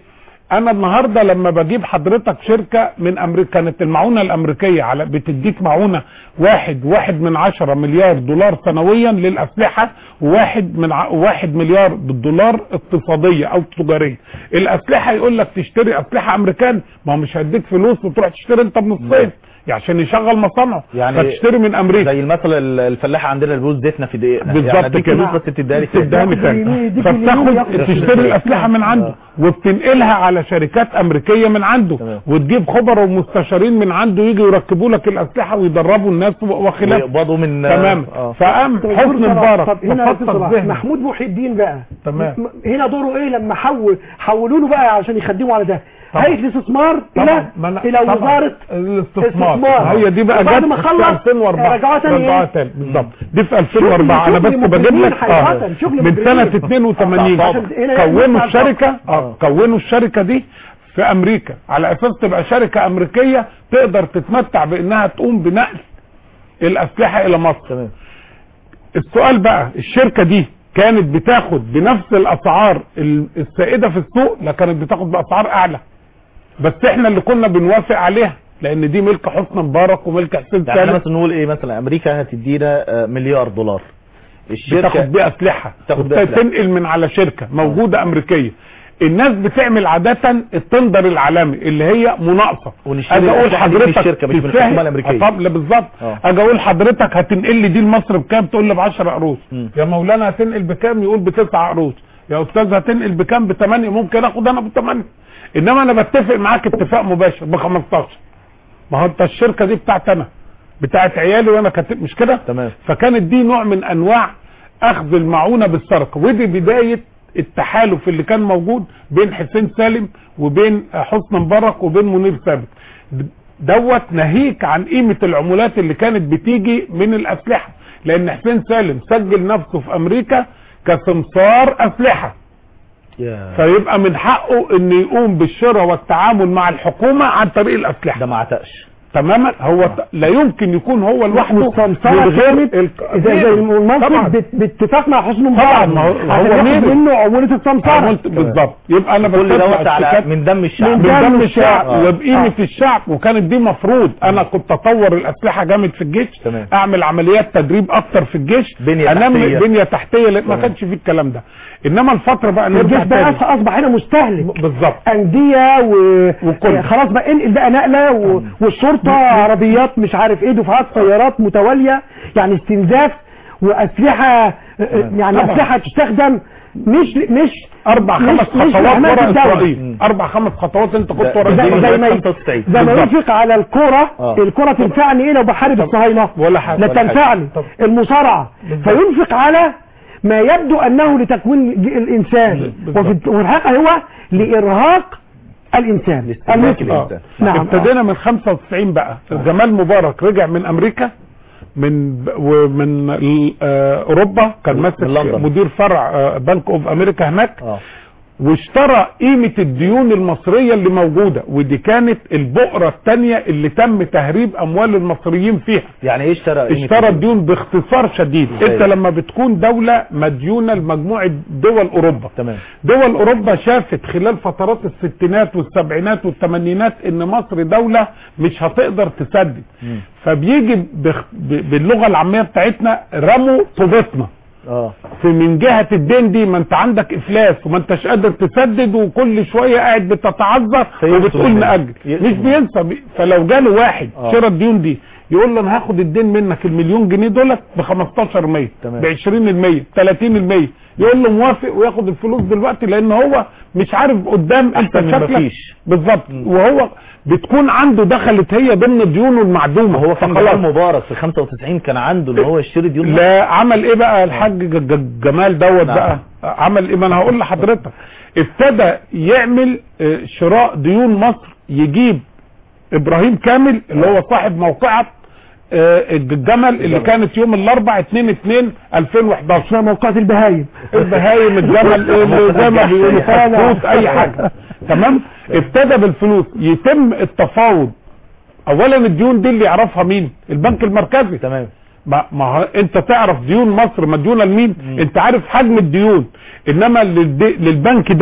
انا النهارده لما بجيب حضرتك شركه من امريكا كانت المعونه الامريكيه على بتديك معونه واحد واحد من عشرة مليار دولار سنويا للاسلحه وواحد من ع... واحد مليار بالدولار اقتصاديه او تجاريه الاسلحه يقول لك تشتري اسلحه امريكان ما هو مش هيديك فلوس وتروح تشتري انت بنصين يعني عشان يشغل مصانعه يعني فتشتري من امريكا زي المثل ال- الفلاحه عندنا اللي بيقول زيتنا في دقيقنا بالظبط يعني أديك كده. فلوس بس تديها لي تاني. تديها لي ياخد اليمين، تاني يديك اليمين، ياخد فبتاخد الشمال. تشتري الاسلحه من عنده وبتنقلها على شركات امريكيه من عنده تمام. وتجيب خبراء ومستشارين من عنده يجوا يركبوا لك الاسلحه ويدربوا الناس وخلافه ويقبضوا من تمام آه. فقام طب حسن دكتور صلاح، مبارك طب هنا يا تفطر دكتور صلاح، ذهنه محمود محي الدين بقى تمام. م- هنا دوره ايه لما حول حولوا له بقى عشان يخدموا على ده طبعا. هيئه الاستثمار طبعا. الى ما أنا- الى طبعا. وزاره الاستثمار استثمار. هي دي بقى وبعد جت ما في خلص 2004 رجعوها تاني رجعوها إيه؟ تاني بالظبط دي في 2004 انا شغل بس بجيب مجرمين لك حقيقة، شغل من مجرمين. سنه 82 عشان هنا كونوا يطلع الشركه اه كونوا الشركه دي في امريكا على اساس تبقى شركه امريكيه تقدر تتمتع بانها تقوم بنقل الاسلحه الى مصر تمام السؤال بقى الشركة دي كانت بتاخد بنفس الاسعار ال- السائدة في السوق لا كانت بتاخد باسعار اعلى بس احنا اللي كنا بنوافق عليها لان دي ملك حسني مبارك وملك حسين يعني احنا ثالث مثلا نقول ايه مثلا امريكا هتدينا آه، مليار دولار بتاخد الشركه بيها اسلحة تاخد بيها أسلحة. تنقل من على شركة موجودة امريكية الناس بتعمل عادة التندر العالمي اللي هي مناقصة ونشتري اجي اقول الأسلحة دي من حضرتك الشركة مش من تفاهم- الحكومة الأمريكية. آه، طب لا بالظبط آه. اجي اقول حضرتك هتنقل لي دي لمصر بكام تقول لي ب 10 قروش مم. يا مولانا هتنقل بكام يقول ب 9 قروش يا استاذ هتنقل بكام ب 8 ممكن اخد انا ب 8 انما انا بتفق معاك اتفاق مباشر ب 15 ما هو انت الشركه دي بتاعت انا بتاعت عيالي وانا كاتب مش كده تمام. فكانت دي نوع من انواع اخذ المعونه بالسرقه ودي بدايه التحالف اللي كان موجود بين حسين سالم وبين حسني مبارك وبين منير ثابت دوت ناهيك عن قيمه العمولات اللي كانت بتيجي من الاسلحه لان حسين سالم سجل نفسه في امريكا كسمسار اسلحه يا فيبقى من حقه ان يقوم بالشراء والتعامل مع الحكومه عن طريق الاسلحه ده ما عتقش تماما هو ت- لا يمكن يكون هو لوحده والسمسرة من غير كانت الق- زي زي طبعا. المنصب بات- باتفاق مع حسن طبعا، مبارك ما هو- عشان هو ياخد ميري. منه عمولة السمسرة عملت بالظبط يبقى انا كل بتبع دوت على الشيكات من دم الشعب من دم الشعب آه. وبقيمه الشعب وكانت دي مفروض انا كنت اطور الاسلحه جامد في الجيش تمام. اعمل عمليات تدريب اكتر في الجيش بنية انمي تحتية. بنيه تحتيه لان ما تمام. كانش فيه الكلام ده انما الفتره بقى نرجع الجيش بقى تاني أص- اصبح هنا مستهلك بالظبط انديه و... وكل. خلاص بقى انقل بقى نقله و... والشرطه عربيات مش عارف ايه دفعات سيارات متواليه يعني استنزاف واسلحه يعني طبعا. اسلحه تستخدم مش مش اربع مش- خمس مش خطوات لحماية ورا الدولة. اسرائيل اربع خمس خطوات انت كنت ده- ورا ده- زي, اسرائيل زي ما 95. زي ما بالظبط. ينفق على الكرة آه. الكرة تنفعني ايه لو بحارب الصهاينة ولا حاجة. لا ولا حاجة. تنفعني طب. المصارعة فينفق على ما يبدو انه لتكوين ج- الانسان بالظبط. وفي وفي الحقيقة هو لارهاق الانسان لاستهلاك المسلم الإنسان. نعم ابتدينا من 95 بقى جمال مبارك رجع من امريكا من ب- ومن ال- آه، اوروبا كان ماسك من لندن. مدير فرع آه، بنك اوف امريكا هناك اه واشترى قيمة الديون المصرية اللي موجودة ودي كانت البؤرة الثانية اللي تم تهريب اموال المصريين فيها يعني ايه اشترى قيمة اشترى الدين؟ الديون باختصار شديد ازاي؟ انت لما بتكون دولة مديونة لمجموعة دول اوروبا تمام دول اوروبا شافت خلال فترات الستينات والسبعينات والثمانينات ان مصر دولة مش هتقدر تسدد مم. فبيجي بخ... ب... باللغة العامية بتاعتنا رموا طوبتنا اه في من جهة الدين دي ما انت عندك افلاس وما انتش قادر تسدد وكل شوية قاعد بتتعذر فينسوا وبتقول منه. نأجل يقسم مش بينسى بي... فلو جاله واحد آه. شرى الديون دي يقول له انا هاخد الدين منك المليون جنيه دولت ب 15 100 تمام. ب 20 المية 30 المية يقول له موافق وياخد الفلوس دلوقتي لان هو مش عارف قدام انت أحسن من شكلك مفيش. بالظبط وهو بتكون عنده دخلت هي ضمن ديونه المعدومه وهو كان فخلاص. جمال مبارك في 95 كان عنده ان هو يشتري ديون لا عمل ايه بقى الحاج ج- ج- جمال دوت نعم. بقى عمل ايه ما انا هقول لحضرتك ابتدى يعمل آه، شراء ديون مصر يجيب ابراهيم كامل اللي هو صاحب موقعة آه، الجمل اللي الجمل. كانت يوم الاربع 2 2 2011 اسمها موقعة البهايم البهايم الجمل اللي زي ما بيقولوا فعلا. فلوس اي حاجه تمام ابتدى بالفلوس يتم التفاوض اولا الديون دي اللي يعرفها مين البنك المركزي تمام ما, ما هو انت تعرف ديون مصر مديونه لمين انت عارف حجم الديون انما للد- للبنك ده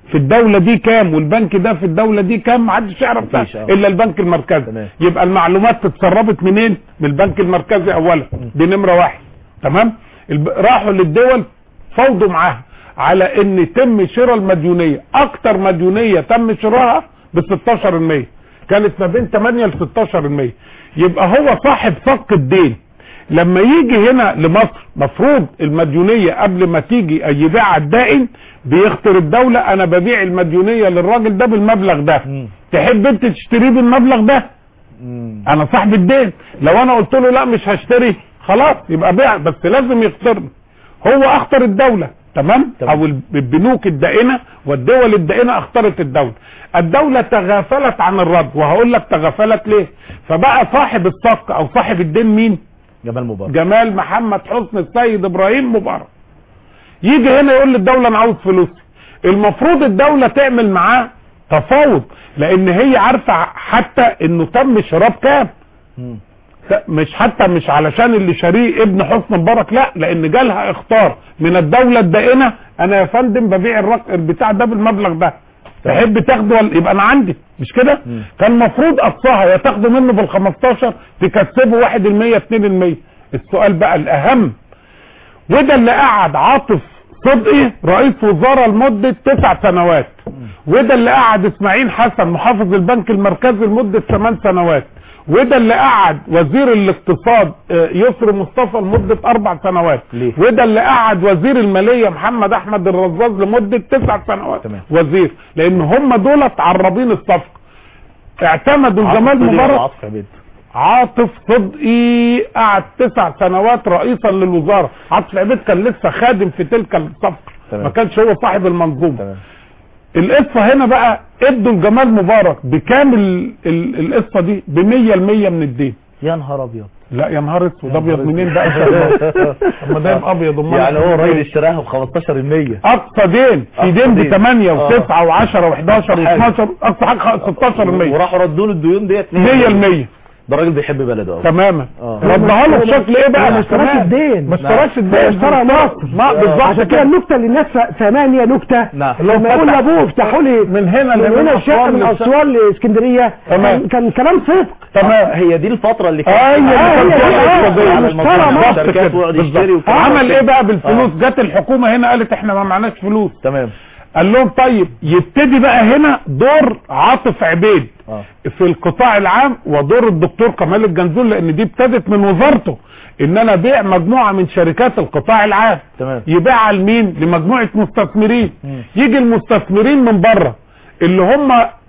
في الدولة دي كام والبنك ده في الدولة دي كام محدش يعرف ده مفيش، آه. الا البنك المركزي تمام. يبقى المعلومات اتسربت منين من البنك المركزي اولا دي نمرة واحد تمام الب... راحوا للدول فوضوا معاها على ان يتم شراء المديونية اكتر مديونية تم شراها ب 16% كانت ما بين 8 ل 16% يبقى هو صاحب صك الدين لما يجي هنا لمصر مفروض المديونية قبل ما تيجي يبيع الدائن بيختار الدولة انا ببيع المديونية للراجل ده بالمبلغ ده مم. تحب انت تشتريه بالمبلغ ده مم. انا صاحب الدين لو انا قلت له لا مش هشتري خلاص يبقى بيع بس لازم يختارني هو اختار الدولة تمام تمام. او البنوك الدائنة والدول الدائنة اختارت الدولة الدولة تغافلت عن الرد وهقول لك تغافلت ليه فبقى صاحب الصك او صاحب الدين مين جمال مبارك جمال محمد حسن السيد ابراهيم مبارك يجي هنا يقول للدولة انا عاوز فلوسي المفروض الدولة تعمل معاه تفاوض لان هي عارفة حتى انه تم شراب كام مم. لا، مش حتى مش علشان اللي شاريه ابن حسن مبارك لا لان جالها اختار من الدولة الدائنة انا يا فندم ببيع الرق البتاع ده بالمبلغ ده تحب تاخده ولا يبقى انا عندي مش كده مم. كان المفروض اقصاها يا تاخده منه بال 15 تكسبه 1% 2% السؤال بقى الاهم وده اللي قعد عاطف صدقي رئيس وزارة لمدة تسع سنوات وده اللي قعد اسماعيل حسن محافظ البنك المركزي لمدة ثمان سنوات وده اللي قعد وزير الاقتصاد آه، يسر مصطفى لمدة اربع سنوات ليه؟ وده اللي قعد وزير المالية محمد احمد الرزاز لمدة تسع سنوات تمام. وزير لان هم دولت عرابين الصفقة اعتمدوا جمال عاطف صديق مبارك وعاطف عبيد عاطف صدقي قعد تسع سنوات رئيسا للوزاره عاطف عبيد كان لسه خادم في تلك الصفقه تمام. ما كانش هو صاحب المنظومه تمام القصه هنا بقى ادوا لجمال مبارك بكامل ال- القصه دي ب 100% من الدين يا نهار ابيض لا يا نهار اسود يا ابيض نهار منين أسود. بقى ان شاء الله اما ده يبقى ابيض امال يعني هو إيه؟ الراجل اشتراها ب 15% اقصى دين في أقصى دين ب دين. 8 آه. و9 و10 و11 أقصى حاجة. و12 اقصى حاجه 16% وراحوا ردوا له الديون ديت 100% ده راجل بيحب بلده قوي تماما آه. ردها له بشكل ايه بقى ما اشتراش كمان. الدين. ما اشتراش الدين اشترى مصر ما بالظبط عشان كده النكته اللي الناس فا- فاهماها ان هي نكته نعم. لما يقول لابوه افتحوا لي من هنا من لمن هنا الشقه من للشقة. اسوان لاسكندريه تمام. كان, كان كلام صدق تمام هي دي الفترة اللي ايوه فيها اللي كان هي فيها دي، آه، القضية. على الموضوع اشترى ده. مصر شركات كده. ويقعد بالظبط. يشتري وكده. عمل ايه بقى بالفلوس جت الحكومه هنا قالت احنا ما معناش فلوس تمام قال لهم طيب يبتدي بقى هنا دور عاطف عبيد اه في القطاع العام ودور الدكتور كمال الجنزول لان دي ابتدت من وزارته ان انا بيع مجموعه من شركات القطاع العام تمام يبيعها لمين لمجموعه مستثمرين مم. يجي المستثمرين من بره اللي هم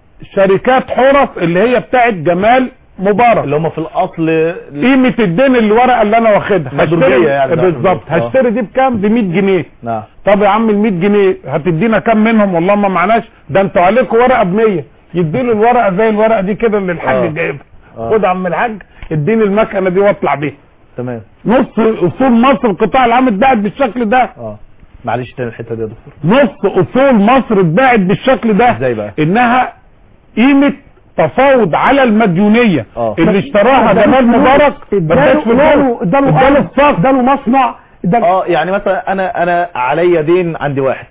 شركات حرس اللي هي بتاعت جمال مبارك اللي هم في الاصل قيمه الدين الورقه اللي انا واخدها مدرجية هشتري يعني. بالظبط آه. هشتري دي بكام ب 100 جنيه نعم طب يا عم ال 100 جنيه هتدينا كام منهم والله ما معناش ده انتوا عليكم ورقه ب 100 يديله الورقه زي الورقه دي كده اللي الحاج آه. جايبها آه. خد يا عم الحاج اديني المكنه دي واطلع بيها تمام نص اصول مصر القطاع العام اتباعت بالشكل ده اه معلش تاني الحتة دي يا دكتور نص اصول مصر اتباعت بالشكل ده ازاي بقى انها قيمه تفاوض على المديونيه آه. اللي اشتراها جمال مبارك ما اداش اداله فلوس. اداله اداله اداله الصف اداله مصنع اداله اه يعني مثلا انا انا عليا دين عندي واحد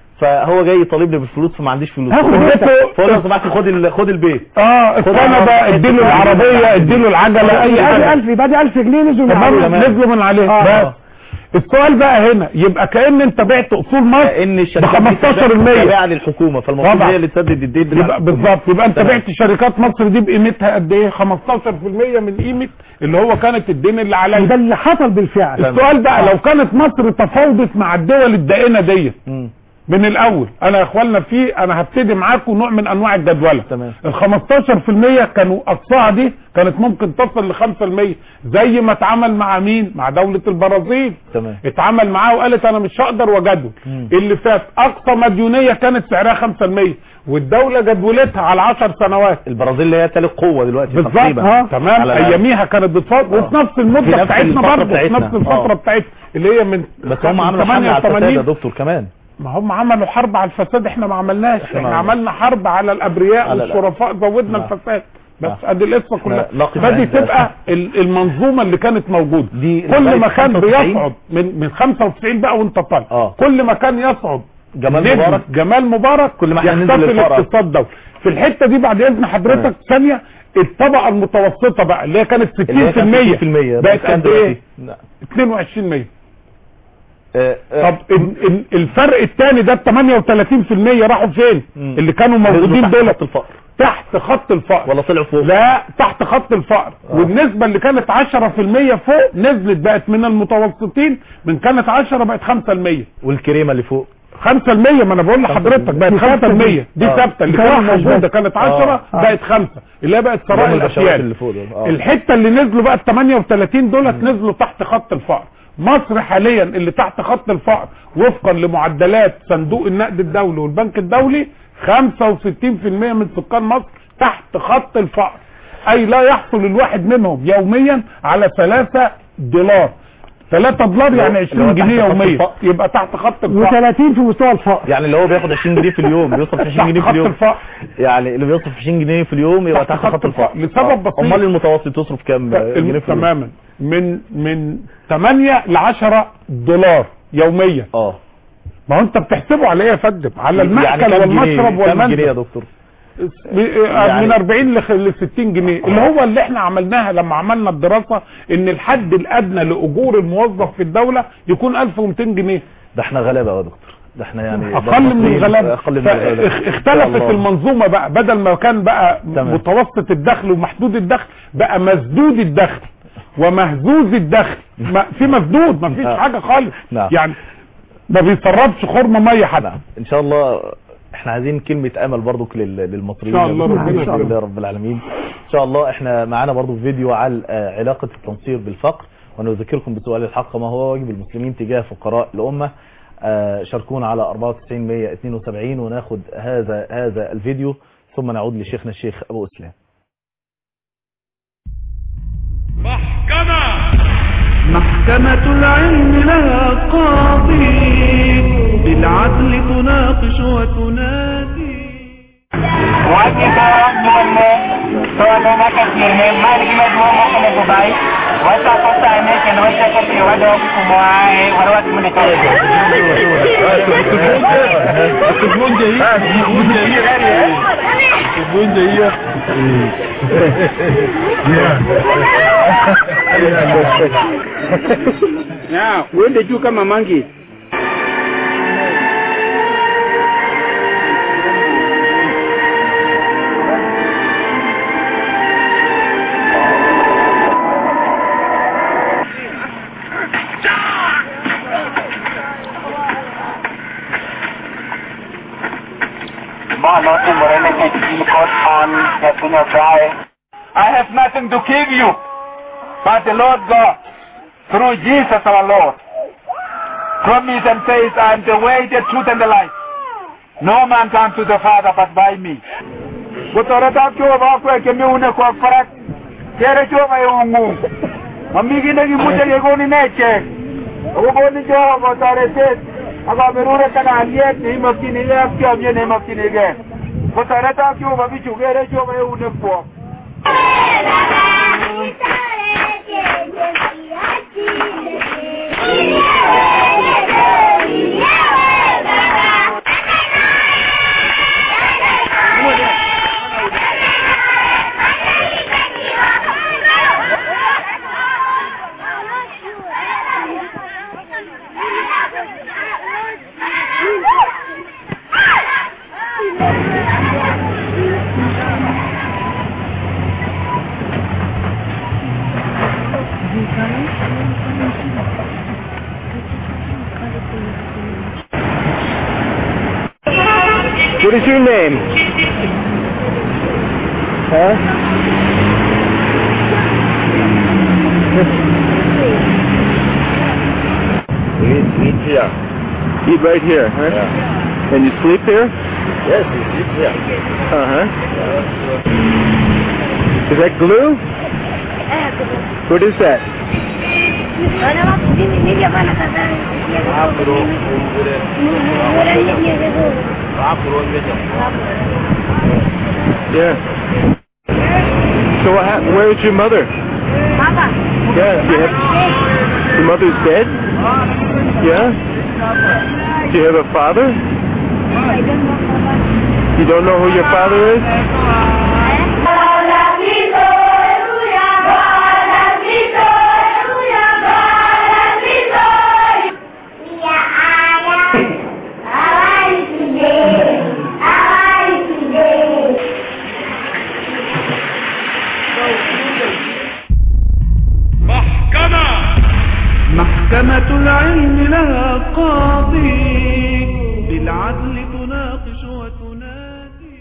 فهو جاي يطالبني بالفلوس فما عنديش فلوس هاخد اديته- فقول له لو سمحت خد ال- خد البيت اه السنه ده اديله العربيه اديله العجله اي ادي حاجه 1000 يبقى دي 1000 جنيه نزلوا من تمام عليه. نزلوا من عليه آه. بس السؤال بقى هنا يبقى كأن انت بعت اصول مصر ان ب الشركات دي 15% تابعة للحكومة فالمفروض طبعا. هي اللي تسدد الدين بتاع يبقى الحكومة. بالظبط يبقى انت تمام. بعت شركات مصر دي بقيمتها قد ايه 15% من قيمه اللي هو كانت الدين اللي وده عليا اللي حصل بالفعل تمام. السؤال بقى لو كانت مصر تفاوضت مع الدول الدائنه ديت مم. من الاول انا يا اخوانا في انا هبتدي معاكم نوع من انواع الجدوله تمام. ال 15% كانوا اقصاها دي كانت ممكن تصل ل 5% زي ما اتعمل مع مين مع دوله البرازيل تمام اتعمل معاه وقالت انا مش هقدر واجدول مم. اللي فات اقصى مديونيه كانت سعرها 5% والدوله جدولتها على 10 سنوات البرازيل اللي هي تالت قوة دلوقتي بالظبط تقريبا اه تمام على الأقل. اياميها كانت بتفاضل وفي نفس في المده نفس بتاعتنا الفترة برضه في بتاعتنا. نفس الفتره آه. بتاعتنا اللي هي من بس هم عملوا حملة على الفساد يا دكتور كمان ما هم عملوا حرب على الفساد احنا ما عملناش إحنا احنا ما عملنا حرب على الابرياء على والشرفاء زودنا نعم. الفساد بس نعم. ادي القصه كلها نقف فدي عند- تبقى ال- المنظومه اللي كانت موجوده دي كل لغاية ما كان 95 بيصعد من من 95 بقى وانت طالع آه. كل ما كان يصعد جمال نجم مبارك جمال مبارك كل ما احنا ننزل يحتفل الفقرة. اقتصاد دولي في الحته دي بعد اذن حضرتك ثانيه الطبقه المتوسطه بقى اللي هي كانت 60% اللي هي كانت 60% بقت كام قد ايه؟ دلوقتي؟ لا. 22% آه، آه، طب ال- ال- الفرق الثاني ده ال 38% راحوا فين؟ مم. اللي كانوا نزلوا موجودين تحت دول خط الفقر تحت خط الفقر ولا طلعوا فوق لا تحت خط الفقر آه. والنسبة اللي كانت 10% فوق نزلت بقت من المتوسطين من كانت 10 بقت 5% والكريمه اللي فوق 5% ما انا بقول لحضرتك بقت 5% دي آه. ثابته اللي دي كانت توحش موجوده بس. كانت 10 آه. بقت 5 اللي هي بقت ثراء اللي هم البشوات الاسياد اللي فوق دول آه. الحته اللي نزلوا بقى ال 38 دولت نزلوا تحت خط الفقر مصر حاليا اللي تحت خط الفقر وفقا لمعدلات صندوق النقد الدولي والبنك الدولي 65% من سكان مصر تحت خط الفقر اي لا يحصل الواحد منهم يوميا على 3 دولار 3 دولار يعني اللي هو 20 تحت جنيه خط يوميا الفقر. يبقى تحت خط الفقر و30 في مستوى الفقر يعني اللي هو بياخد 20 جنيه في اليوم بيوصل في 20 تحت جنيه في خط اليوم الفقر يعني اللي بيصرف 20 جنيه في اليوم يبقى تحت تحت خط خط الفقر الفقر. لسبب آه. بسيط. امال المتوسط يصرف كام جنيه الم- في اليوم تماما من من 8 ل 10 دولار يوميا اه ما هو انت بتحسبه على ايه يا فندم على يعني المأكل كام جنيه والمشرب كام جنيه يا والمنزل دكتور ب- يعني- من 40 ل 60 جنيه اللي هو اللي احنا عملناها لما عملنا الدراسة ان الحد الادنى لاجور الموظف في الدولة يكون 1200 جنيه ده احنا غلابه يا دكتور ده احنا يعني ده اقل من المصريين الغلابه اقل من الغلابه فاخ- إن شاء اختلفت الله. المنظومه بقى بدل ما كان بقى تمام. متوسط الدخل ومحدود الدخل بقى مسدود الدخل ومهزوز الدخل ما في مسدود ما فيش نعم. حاجه خالص نعم. يعني ما بيسربش خرم ميه حتى نعم ان شاء الله احنا عايزين كلمة امل برضك لل- للمصريين إن شاء الله ربنا ان يكرمك. شاء الله يا رب العالمين ان شاء الله احنا معانا برضو فيديو على آه، علاقة التنصير بالفقر ونذكركم بسؤال الحق ما هو واجب المسلمين تجاه فقراء الامة آه، شاركونا على 94 172 وناخد هذا هذا الفيديو ثم نعود لشيخنا الشيخ ابو اسلام محكمة العلم لها قاضي بالعدل تناقش وتنادي wajib orang sebenarnya soalnya nak kiri mari kita dua mau kena bukai wasa kota ini kena wasa kota wada semua warawat menikah Ya, uende juu kama mangi. Malo timur ini kecil on yang punya cry. I have nothing to give you, but the Lord God, through Jesus our Lord, promised and says, I am the way, the truth, and the life. No man comes to the Father but by me. Kutorata kyo ba kwe kemi une kwa farak. Kere kyo ba yungu. Mamigi nagi mute ke goni neche. Ogo goni jo ko tare tet. Aga merure kana aliet ni mafkini ye kyo mye ni mafkini ge. Kutorata kyo ba bichu kere kyo ba une kwa. What is your name? Huh? We eat, we eat here. Eat right here, huh? And you sleep here? Yes, we eat here. Uh huh. Is that glue? What is that? Yeah. So what hap- where is your mother? Yeah, do you have, your mother's dead? Yeah? Do you have a father? You don't know who your father is? محكمة العلم لها قاضي بالعدل تناقش وتنادي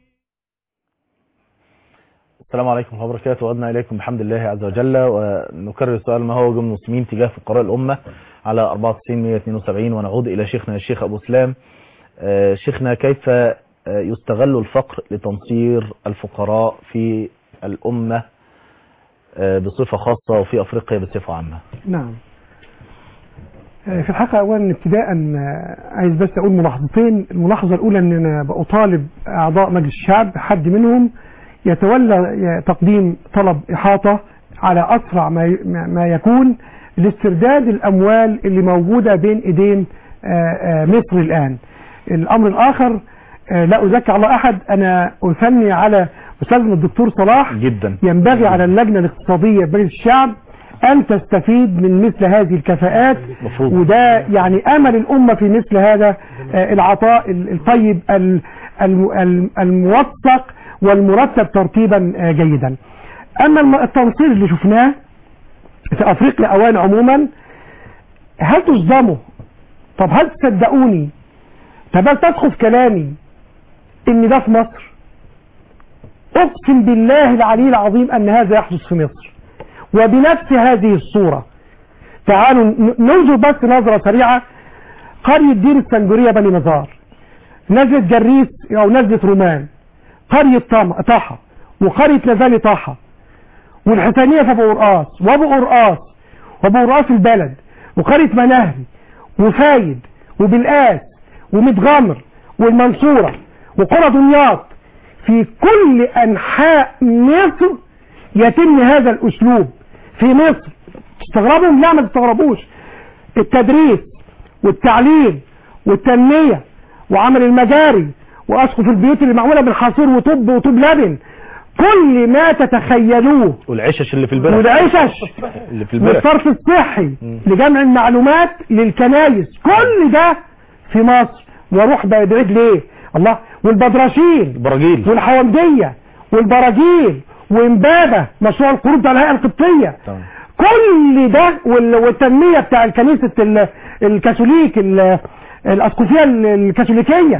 السلام عليكم ورحمة الله وبركاته وعدنا إليكم بحمد الله عز وجل ونكرر السؤال ما هو جمل المسلمين تجاه فقراء الأمة على 94 172 ونعود إلى شيخنا الشيخ أبو سلام آه، شيخنا كيف آه، يستغل الفقر لتنصير الفقراء في الأمة آه، بصفة خاصة وفي أفريقيا بصفة عامة نعم آه، في الحقيقة أولا ابتداء آه، عايز بس أقول ملاحظتين الملاحظة الأولى أن أنا بأطالب أعضاء مجلس الشعب حد منهم يتولى تقديم طلب إحاطة على أسرع ما ي- ما يكون لاسترداد الأموال اللي موجودة بين إيدين آه، آه، مصر الآن الأمر الآخر آه، لا أزكي على أحد أنا أثني على أستاذنا الدكتور صلاح جدا ينبغي على اللجنة الاقتصادية بمجلس الشعب أن تستفيد من مثل هذه الكفاءات مفروض. وده يعني أمل الأمة في مثل هذا آه، العطاء ال- الطيب ال- الم- الم- الموثق والمرتب ترتيبا آه، جيدا أما الم- التنصير اللي شفناه في أفريقيا أوان عموما هل تصدموا طب هل تصدقوني طب هل تدخل في كلامي ان ده في مصر اقسم بالله العلي العظيم ان هذا يحدث في مصر وبنفس هذه الصورة تعالوا ن- ننظر بس نظرة سريعة قرية دير السنجورية بني نزار نزلة جريس او نزلة رومان قرية طم- طحا وقرية نزالي طحا والحسينية في ابو قرقاص وابو قرقاص وابو قرقاص البلد وقرية مناهري وفايد وبالقاس ومتغمر والمنصورة وقرى دمياط في كل انحاء مصر يتم هذا الاسلوب في مصر تستغربوا لا ما تستغربوش التدريس والتعليم والتنمية وعمل المجاري واسقف البيوت اللي معمولة بالحصير وطب وطوب لبن كل ما تتخيلوه والعشش اللي في البلد والعشش اللي في البلد والصرف الصحي مم. لجمع المعلومات للكنايس كل ده في مصر واروح بعيد ليه الله والبدرشين البراجيل والحومدية والبراجيل وامبابة مشروع القروض بتاع الهيئة القبطية تمام كل ده وال- والتنمية بتاع الكنيسة ال- الكاثوليك ال- الأسقفية ال- الكاثوليكية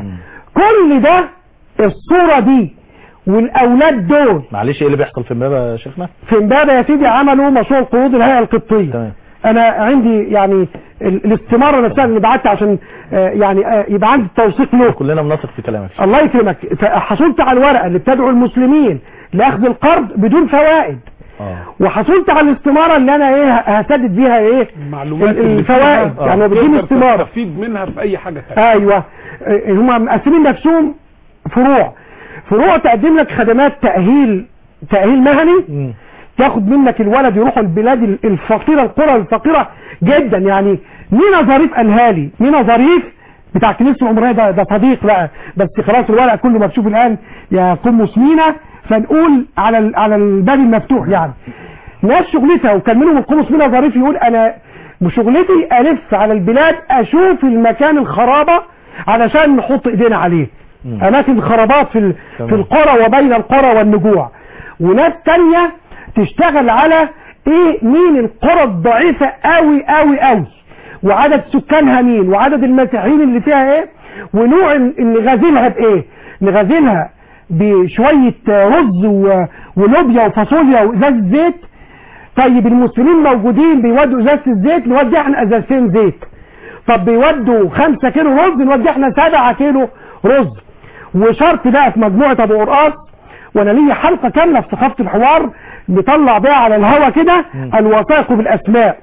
كل ده الصورة دي والأولاد دول معلش ايه اللي بيحصل في امبابة يا شيخنا في امبابة يا سيدي عملوا مشروع القروض الهيئة القبطية تمام انا عندي يعني ال- الاستمارة نفسها اللي بعت عشان آه، يعني آه، يبقى عندي التوثيق له كلنا بنثق في كلامك الله يكرمك حصلت على الورقة اللي بتدعو المسلمين لاخذ القرض بدون فوائد اه وحصلت على الاستمارة اللي انا ايه هسدد بيها ايه المعلومات ال- اللي الفوائد فيها يعني هو بيديني تقدر استمارة تستفيد منها في اي حاجة تانية ايوه آه، هم مقسمين نفسهم فروع فروع تقدم لك خدمات تأهيل تأهيل مهني مم. تاخد منك الولد يروحوا البلاد ال- الفقيرة القرى الفقيرة جدا يعني مينا ظريف قالها لي مينا ظريف بتاع كنيسة العمرية ده, ده صديق بقى بس خلاص الورق كله مكشوف الآن يا قمص مينا فنقول على ال- على الباب المفتوح يعني ناس شغلتها وكان منهم القمص مينا ظريف يقول انا شغلتي الف على البلاد اشوف المكان الخرابة علشان نحط ايدينا عليه مم. اماكن خرابات في ال- تمام. في القرى وبين القرى والنجوع وناس تانية تشتغل على ايه مين القرى الضعيفة قوي قوي قوي وعدد سكانها مين وعدد المسيحيين اللي فيها ايه ونوع ال- نغازلها بايه نغازلها بشوية رز و- ولوبيا وفاصوليا وازاز زيت طيب المسلمين موجودين بيودوا ازازة الزيت نودي احنا ازازتين زيت طب بيودوا خمسة كيلو رز نودي احنا سبعة كيلو رز وشرط بقى في مجموعة ابو قرقاص وانا ليا حلقة كاملة في ثقافة الحوار بيطلع بيها على الهوا كده الوثائق بالاسماء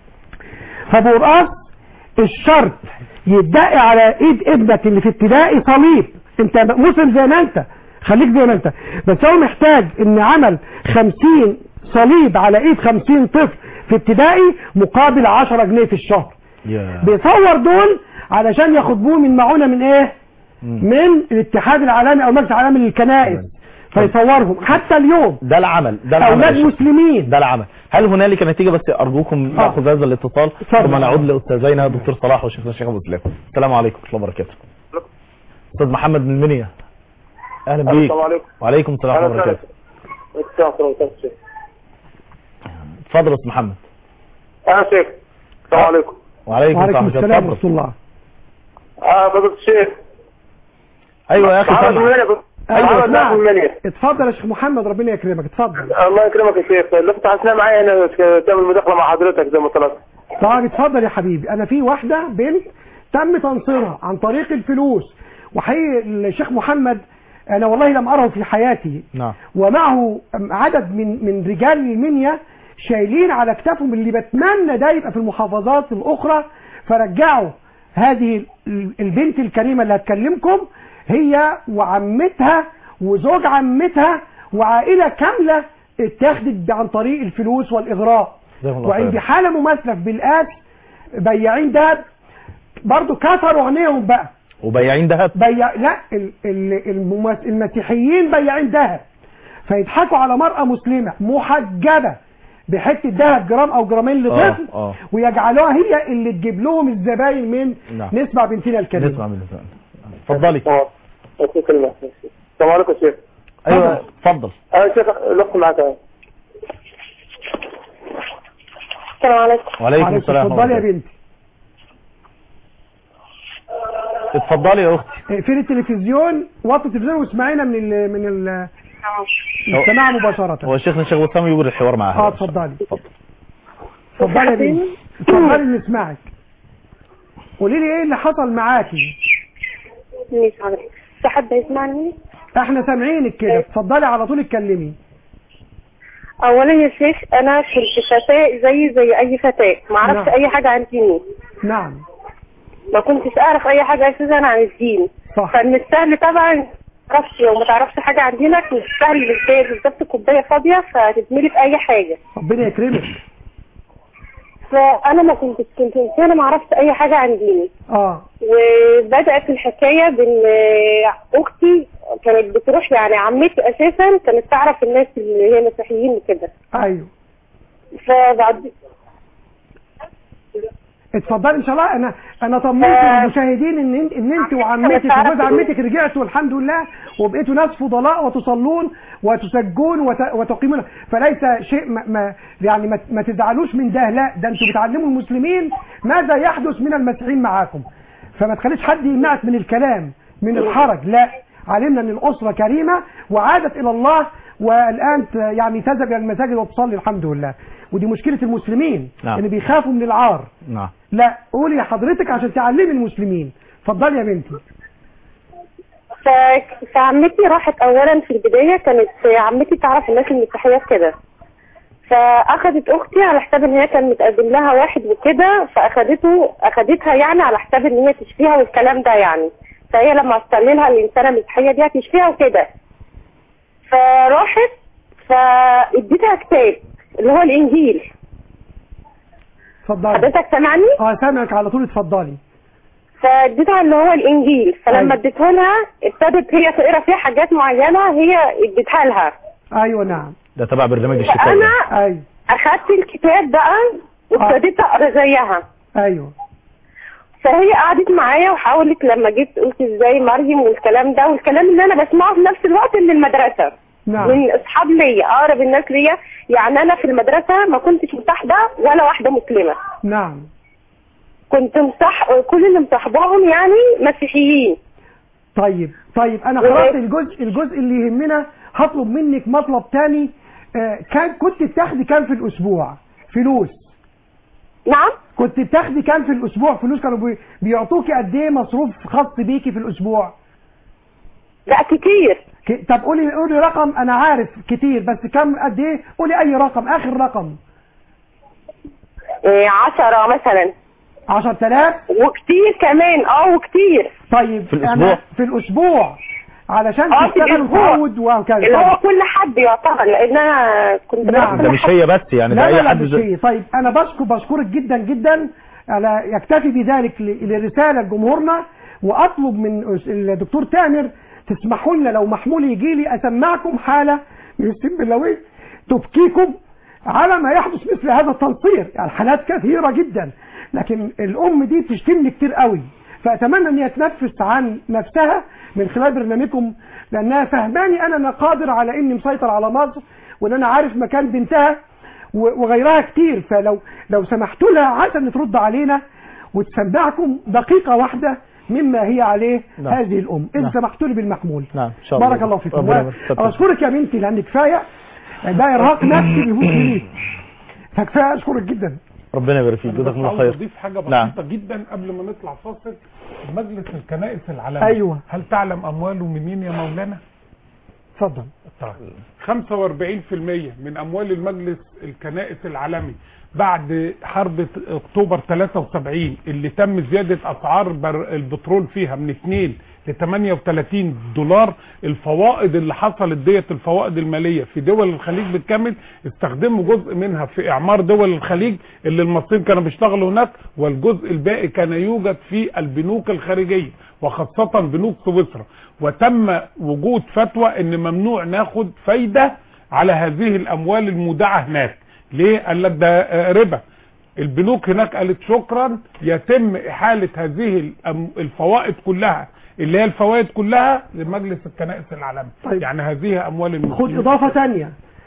فابو قرقاص الشرط يدعي على ايد ابنك اللي في ابتدائي صليب انت مسلم زي ما انت خليك زي ما انت بس هو محتاج ان عمل خمسين صليب على ايد خمسين طفل في ابتدائي مقابل عشرة جنيه في الشهر يا بيصور دول علشان ياخد بوه من معونة من ايه مم. من الاتحاد العالمي او المجلس العالمي للكنائس فيصورهم حتى اليوم ده العمل ده العمل اولاد يا شيخ. مسلمين ده العمل هل هنالك نتيجة بس أرجوكم نأخذ هذا الاتصال اتفضل. ثم نعود لأستاذينا دكتور صلاح وشيخنا الشيخ أبو سلام السلام عليكم ورحمة الله وبركاته أستاذ محمد من المنيا أهلا بيك السلام عليكم وعليكم السلام ورحمة الله وبركاته السلام اتفضل يا أستاذ محمد انا شيخ السلام عليكم وعليكم, وعليكم ورحمة السلام الله ورحمه الله اه فضيلة الشيخ أيوة يا أخي محمد سامع. المنيا ايوه محمد اسمع. من المنيا اتفضل يا شيخ محمد ربنا يكرمك اتفضل الله يكرمك يا شيخ اللي كنت حاسس معايا هنا تعمل مداخله مع حضرتك زي ما طلبت طيب اتفضل يا حبيبي انا في واحده بنت تم تنصيرها عن طريق الفلوس وحقيقي الشيخ محمد انا والله لم اره في حياتي نعم ومعه عدد من من رجال المنيا شايلين على كتافهم اللي بتمنى ده يبقى في المحافظات الاخرى فرجعوا هذه ال- البنت الكريمه اللي هتكلمكم هي وعمتها وزوج عمتها وعائله كامله اتاخدت عن طريق الفلوس والاغراء جزاهم الله وعندي خير. حاله مماثله في بالقاس بياعين دهب برضو كسروا عينيهم بقى وبياعين دهب بيع لا ال... ال... الممس... المسيحيين بياعين ذهب فيضحكوا على مرأة مسلمة محجبة بحتة ذهب جرام او جرامين لطفل آه، آه. ويجعلوها هي اللي تجيب لهم الزباين من نعم. نسمع بنتنا الكريمة نسمع من الإنسان اتفضلي اه بس كلمه السلام عليكم يا شيخ أيوة اتفضل انا شيخ الاخت معاك أهي. السلام عليكم وعليكم السلام ورحمة اتفضلي يا الله بنتي اتفضلي يا أختي اقفلي التلفزيون وطي التلفزيون واسمعينا من ال... من ال... السماع مباشرة هو الشيخ الشيخ وسام يقول الحوار معاها اه اتفضلي اتفضلي يا بنتي اتفضلي نسمعك قولي لي ايه اللي حصل معاكي ماشي حضرتك في حد هيسمعني احنا سامعينك كده اتفضلي على طول اتكلمي اولا يا شيخ انا كنت فتاة زي زي اي فتاة ما اعرفش نعم. اي حاجة عن ديني نعم ما كنتش اعرف اي حاجة اساسا عن الدين صح فمن السهل طبعا ما تعرفش لو ما تعرفش حاجة عن دينك مش سهل بالذات بالظبط كوباية فاضية فتتملي في اي حاجة ربنا يكرمك فانا ما كنتش كنت انسانة ما عرفت اي حاجة عن ديني اه وبدأت الحكاية بان اختي كانت بتروح يعني عمتي اساسا كانت تعرف الناس اللي هي مسيحيين وكده ايوه فبعد اتفضلي ان شاء الله انا انا طمنت آه. المشاهدين ان انت ان انت وعمتك وجوز عمتك رجعتوا الحمد لله وبقيتوا ناس فضلاء وتصلون وتسجون وت- وتقيمون فليس شيء ما ما يعني ما, ما تزعلوش من ده لا ده انتوا بتعلموا المسلمين ماذا يحدث من المسيحيين معاكم فما تخليش حد يمنعك من الكلام من الحرج لا علمنا ان الاسره كريمه وعادت الى الله والان ت- يعني تذهب الى المساجد وتصلي الحمد لله ودي مشكله المسلمين نعم. ان بيخافوا من العار نعم لا قولي يا حضرتك عشان تعلمي المسلمين اتفضلي يا بنتي ف- فعمتي راحت اولا في البدايه كانت عمتي تعرف الناس المسيحيات كده فاخدت اختي على حساب ان هي كان متقدم لها واحد وكده فاخدته اخدتها يعني على حساب ان هي تشفيها والكلام ده يعني فهي لما استنلها الانسانه المسيحيه دي هتشفيها وكده فراحت فاديتها كتاب اللي هو الانجيل اتفضلي حضرتك سامعني اه سامعك على طول اتفضلي فاديتها اللي هو الانجيل فلما أيوة. اديته لها ابتدت هي تقرا فيها حاجات معينه هي اديتها لها ايوه نعم ده تبع برنامج الشفاء فانا ايوه اخدت الكتاب بقى وابتديت اقرا زيها ايوه فهي قعدت معايا وحاولت لما جيت قلت ازاي مريم والكلام ده والكلام اللي انا بسمعه في نفس الوقت من المدرسه نعم من اصحاب ليا اقرب الناس ليا يعني انا في المدرسه ما كنتش مصاحبه ولا واحده مسلمه نعم كنت مصاح كل اللي مصاحباهم يعني مسيحيين طيب طيب انا و- خلاص الجزء الجزء اللي يهمنا هطلب منك مطلب تاني آه كان كنت بتاخدي كام في الاسبوع فلوس نعم كنت بتاخدي كام في الاسبوع فلوس كانوا بي- بيعطوكي قد ايه مصروف خاص بيكي في الاسبوع لا كتير ك- طب قولي قولي رقم انا عارف كتير بس كم قد ايه قولي اي رقم اخر رقم إيه، عشرة مثلا 10000 وكتير كمان اه وكتير طيب في الأسبوع؟ أنا في الاسبوع علشان اه في تشتغل الاسبوع وتعود وهكذا اللي هو طيب. كل حد يعتبر لان انا كنت نعم. بروح ده كل مش حد. هي بس يعني ده لا لا اي لا حد مش زي- هي طيب انا بشكر بشكرك جدا جدا أنا يكتفي بذلك ل- لرسالة لجمهورنا وأطلب من الدكتور تامر تسمحوا لنا لو محمول يجي لي أسمعكم حالة من السنبلاوي تبكيكم على ما يحدث مثل هذا التنصير يعني حالات كثيرة جدا لكن الأم دي بتشتمني كتير قوي فأتمنى أن هي تنفس عن نفسها من خلال برنامجكم لأنها فهماني أنا أنا قادر على إني مسيطر على مصر وإن أنا عارف مكان بنتها و- وغيرها كتير فلو لو سمحتوا لها عسى ان ترد علينا وتسمعكم دقيقة واحدة مما هي عليه نعم. هذه الأم إن نعم. سمحتوا لي بالمحمول نعم ان شاء الله بارك الله فيكم ربنا يبارك فيك. أشكرك يا بنتي لأن كفاية ده إرهاق نفسي بيفوت مني فكفاية أشكرك جدا ربنا يبارك فيك أنا جزاكم بس الله عاوز خير اضيف حاجه بسيطه نعم. جدا قبل ما نطلع فاصل مجلس الكنائس العالمي أيوة. هل تعلم امواله منين يا مولانا؟ اتفضل طيب 45% من اموال المجلس الكنائس العالمي بعد حرب اكتوبر 73 اللي تم زياده اسعار بر- البترول فيها من 2 ل 38 دولار الفوائد اللي حصلت ديت الفوائد الماليه في دول الخليج بالكامل استخدموا جزء منها في اعمار دول الخليج اللي المصريين كانوا بيشتغلوا هناك والجزء الباقي كان يوجد في البنوك الخارجيه وخاصه بنوك سويسرا وتم وجود فتوى ان ممنوع ناخد فايده على هذه الاموال المودعه هناك ليه قال لك ده آه، ربا البنوك هناك قالت شكرا يتم احاله هذه الأم- الفوائد كلها اللي هي الفوائد كلها لمجلس الكنائس العالمي طيب. يعني هذه اموال خد المسلمين إضافة تانية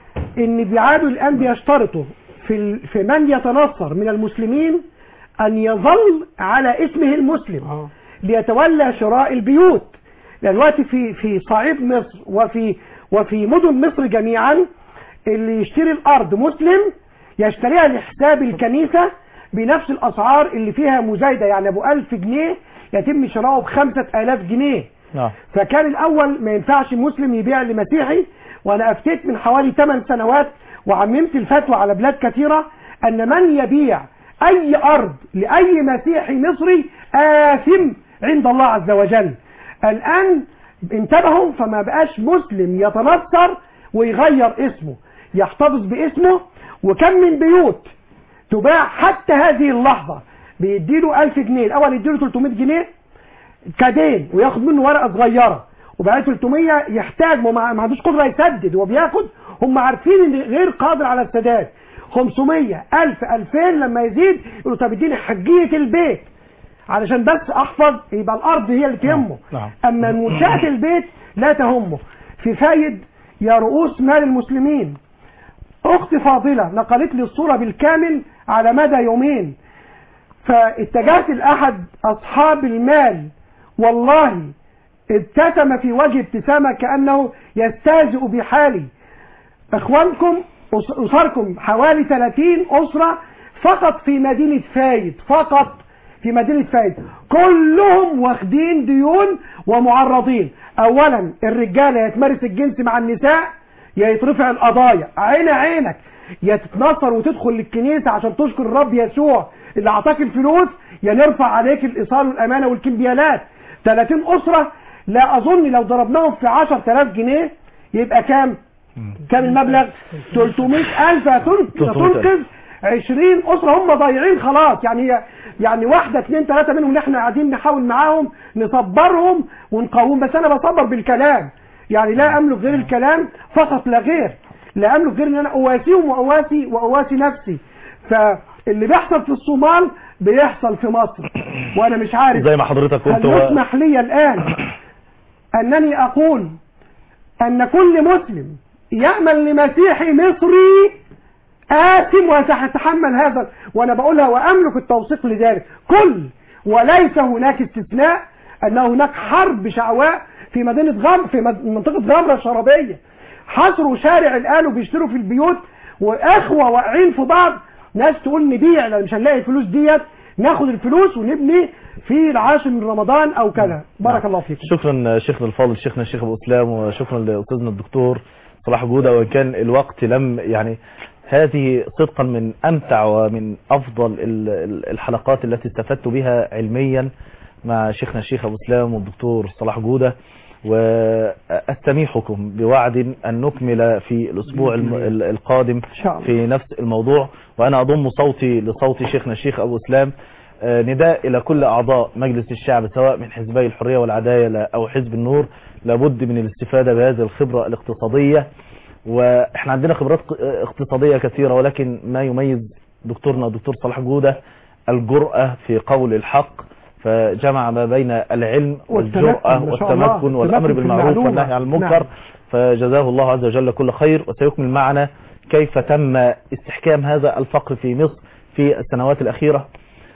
إن بيعادوا الآن بيشترطوا في ال- في من يتنصر من المسلمين أن يظل على اسمه المسلم ليتولى شراء البيوت لأن دلوقتي في في صعيد مصر وفي وفي مدن مصر جميعا اللي يشتري الأرض مسلم يشتريها لحساب الكنيسة بنفس الأسعار اللي فيها مزايدة يعني أبو ألف جنيه يتم شراؤه بخمسة آلاف جنيه نعم فكان الاول ما ينفعش مسلم يبيع لمسيحي وانا افتيت من حوالي 8 سنوات وعممت الفتوى على بلاد كثيرة ان من يبيع اي ارض لاي مسيحي مصري اثم عند الله عز وجل الان انتبهوا فما بقاش مسلم يتنصر ويغير اسمه يحتفظ باسمه وكم من بيوت تباع حتى هذه اللحظة بيديله 1000 جنيه الاول يديله 300 جنيه كدين وياخد منه ورقه صغيره وبعد 300 يحتاج ما ما عندوش قدره يسدد هو بياخد هم عارفين ان غير قادر على السداد 500 1000 2000 لما يزيد يقولوا طب اديني حجيه البيت علشان بس احفظ يبقى الارض هي اللي تهمه نعم. اما منشاه البيت لا تهمه في فايد يا رؤوس مال المسلمين اختي فاضله نقلت لي الصوره بالكامل على مدى يومين فاتجهت لأحد أصحاب المال والله ابتسم في وجه ابتسامة كأنه يستهزئ بحالي إخوانكم أس- أسركم حوالي 30 أسرة فقط في مدينة فايد فقط في مدينة فايد كلهم واخدين ديون ومعرضين أولا الرجالة يتمارس الجنس مع النساء يا يترفع القضايا عين عينك يا تتنصر وتدخل للكنيسة عشان تشكر الرب يسوع اللي اعطاك الفلوس يا نرفع عليك الايصال والامانه والكمبيالات 30 اسره لا اظن لو ضربناهم في 10000 جنيه يبقى كام كام المبلغ 300000 هتن- 300,000. هتنقذ 20 اسره هم ضايعين خلاص يعني هي يعني واحده اثنين ثلاثه منهم اللي احنا قاعدين نحاول معاهم نصبرهم ونقوم بس انا بصبر بالكلام يعني لا املك غير الكلام فقط لا غير لا املك غير ان انا اواسيهم واواسي واواسي نفسي فاللي بيحصل في الصومال بيحصل في مصر وانا مش عارف زي ما حضرتك قلت هل هو يسمح لي الان انني اقول ان كل مسلم يعمل لمسيحي مصري آثم وسأتحمل هذا وأنا بقولها وأملك التوثيق لذلك كل وليس هناك استثناء أن هناك حرب شعواء في مدينة غم في مد- منطقة غمرة الشرابية حصروا شارع الآن وبيشتروا في البيوت وإخوة واقعين في بعض ناس تقول نبيع لأن مش هنلاقي الفلوس ديت ناخد الفلوس ونبني في العاشر من رمضان أو كذا بارك الله فيكم شكرا شيخنا الفاضل شيخنا الشيخ ابو اسلام وشكرا لاستاذنا الدكتور صلاح جوده وان كان الوقت لم يعني هذه صدقا من امتع ومن افضل ال- ال- الحلقات التي استفدت بها علميا مع شيخنا الشيخ ابو اسلام والدكتور صلاح جوده واستميحكم بوعد ان نكمل في الاسبوع الم- ال- القادم شاء الله. في نفس الموضوع وانا اضم صوتي لصوت شيخنا الشيخ ابو اسلام آه، نداء إلى كل أعضاء مجلس الشعب سواء من حزبي الحرية والعدالة أو حزب النور لابد من الاستفادة بهذه الخبرة الاقتصادية واحنا عندنا خبرات ق- اقتصادية كثيرة ولكن ما يميز دكتورنا دكتور صلاح جودة الجرأة في قول الحق فجمع ما بين العلم والتمكن، والجرأة ما شاء الله. والتمكن والأمر التمكن في بالمعروف المعلومة. والنهي عن المنكر نعم. فجزاه الله عز وجل كل خير وسيكمل معنا كيف تم استحكام هذا الفقر في مصر في السنوات الأخيرة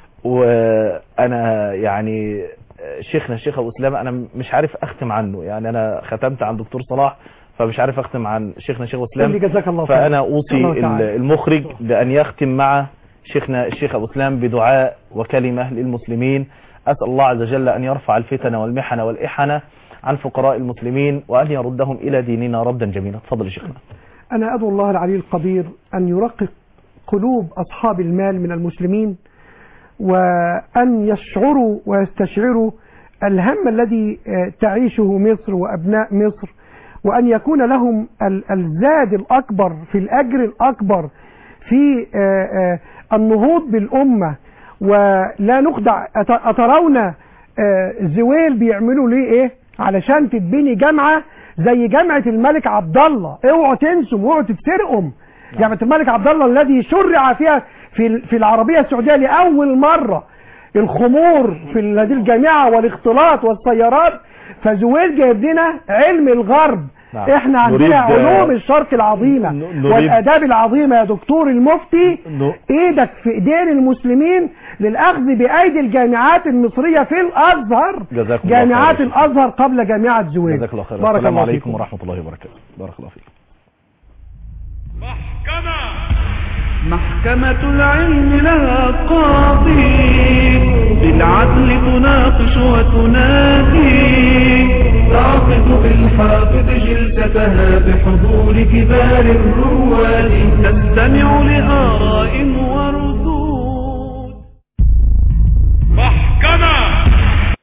وأنا يعني شيخنا الشيخ أبو أسلام أنا مش عارف أختم عنه يعني أنا ختمت عن دكتور صلاح فمش عارف أختم عن شيخنا الشيخ أبو اللي أسلام جزاك الله خير فأنا أوصي الله تعالى. المخرج بأن يختم مع شيخنا الشيخ أبو أسلام بدعاء وكلمة للمسلمين أسأل الله عز وجل أن يرفع الفتن والمحن والإحن عن فقراء المسلمين وأن يردهم إلى ديننا ردا جميلا تفضل يا شيخنا أنا أدعو الله العلي القدير أن يرقق قلوب أصحاب المال من المسلمين وأن يشعروا ويستشعروا الهم الذي آه، تعيشه مصر وأبناء مصر وأن يكون لهم ال- الزاد الأكبر في الأجر الأكبر في آه، آه، النهوض بالأمة ولا نخدع أت- أترون آه، زويل بيعملوا ليه إيه علشان تتبني جامعة زي جامعة الملك عبد الله اوعوا تنسوا اوعوا تتسرقوا جامعة الملك عبد الله الذي شرع فيها في ال- في العربية السعودية لأول مرة الخمور في ال- هذه الجامعة والاختلاط والسيارات فزويل جايب لنا علم الغرب نعم. احنا عندنا نريد- علوم الشرق العظيمة ن- نريد- والاداب العظيمة يا دكتور المفتي ن- ايدك في ايدين المسلمين للاخذ بايدي الجامعات المصرية في الازهر جزاكم الله جامعات خير. الازهر قبل جامعة زويل جزاك الله خير بارك السلام الله عليكم فيكم. ورحمة الله وبركاته بارك الله فيكم محكمة العلم لها قاضي بالعدل تناقش وتنادي تعقد بالحافظ جلستها بحضور كبار الرواد تستمع لآراء ورؤى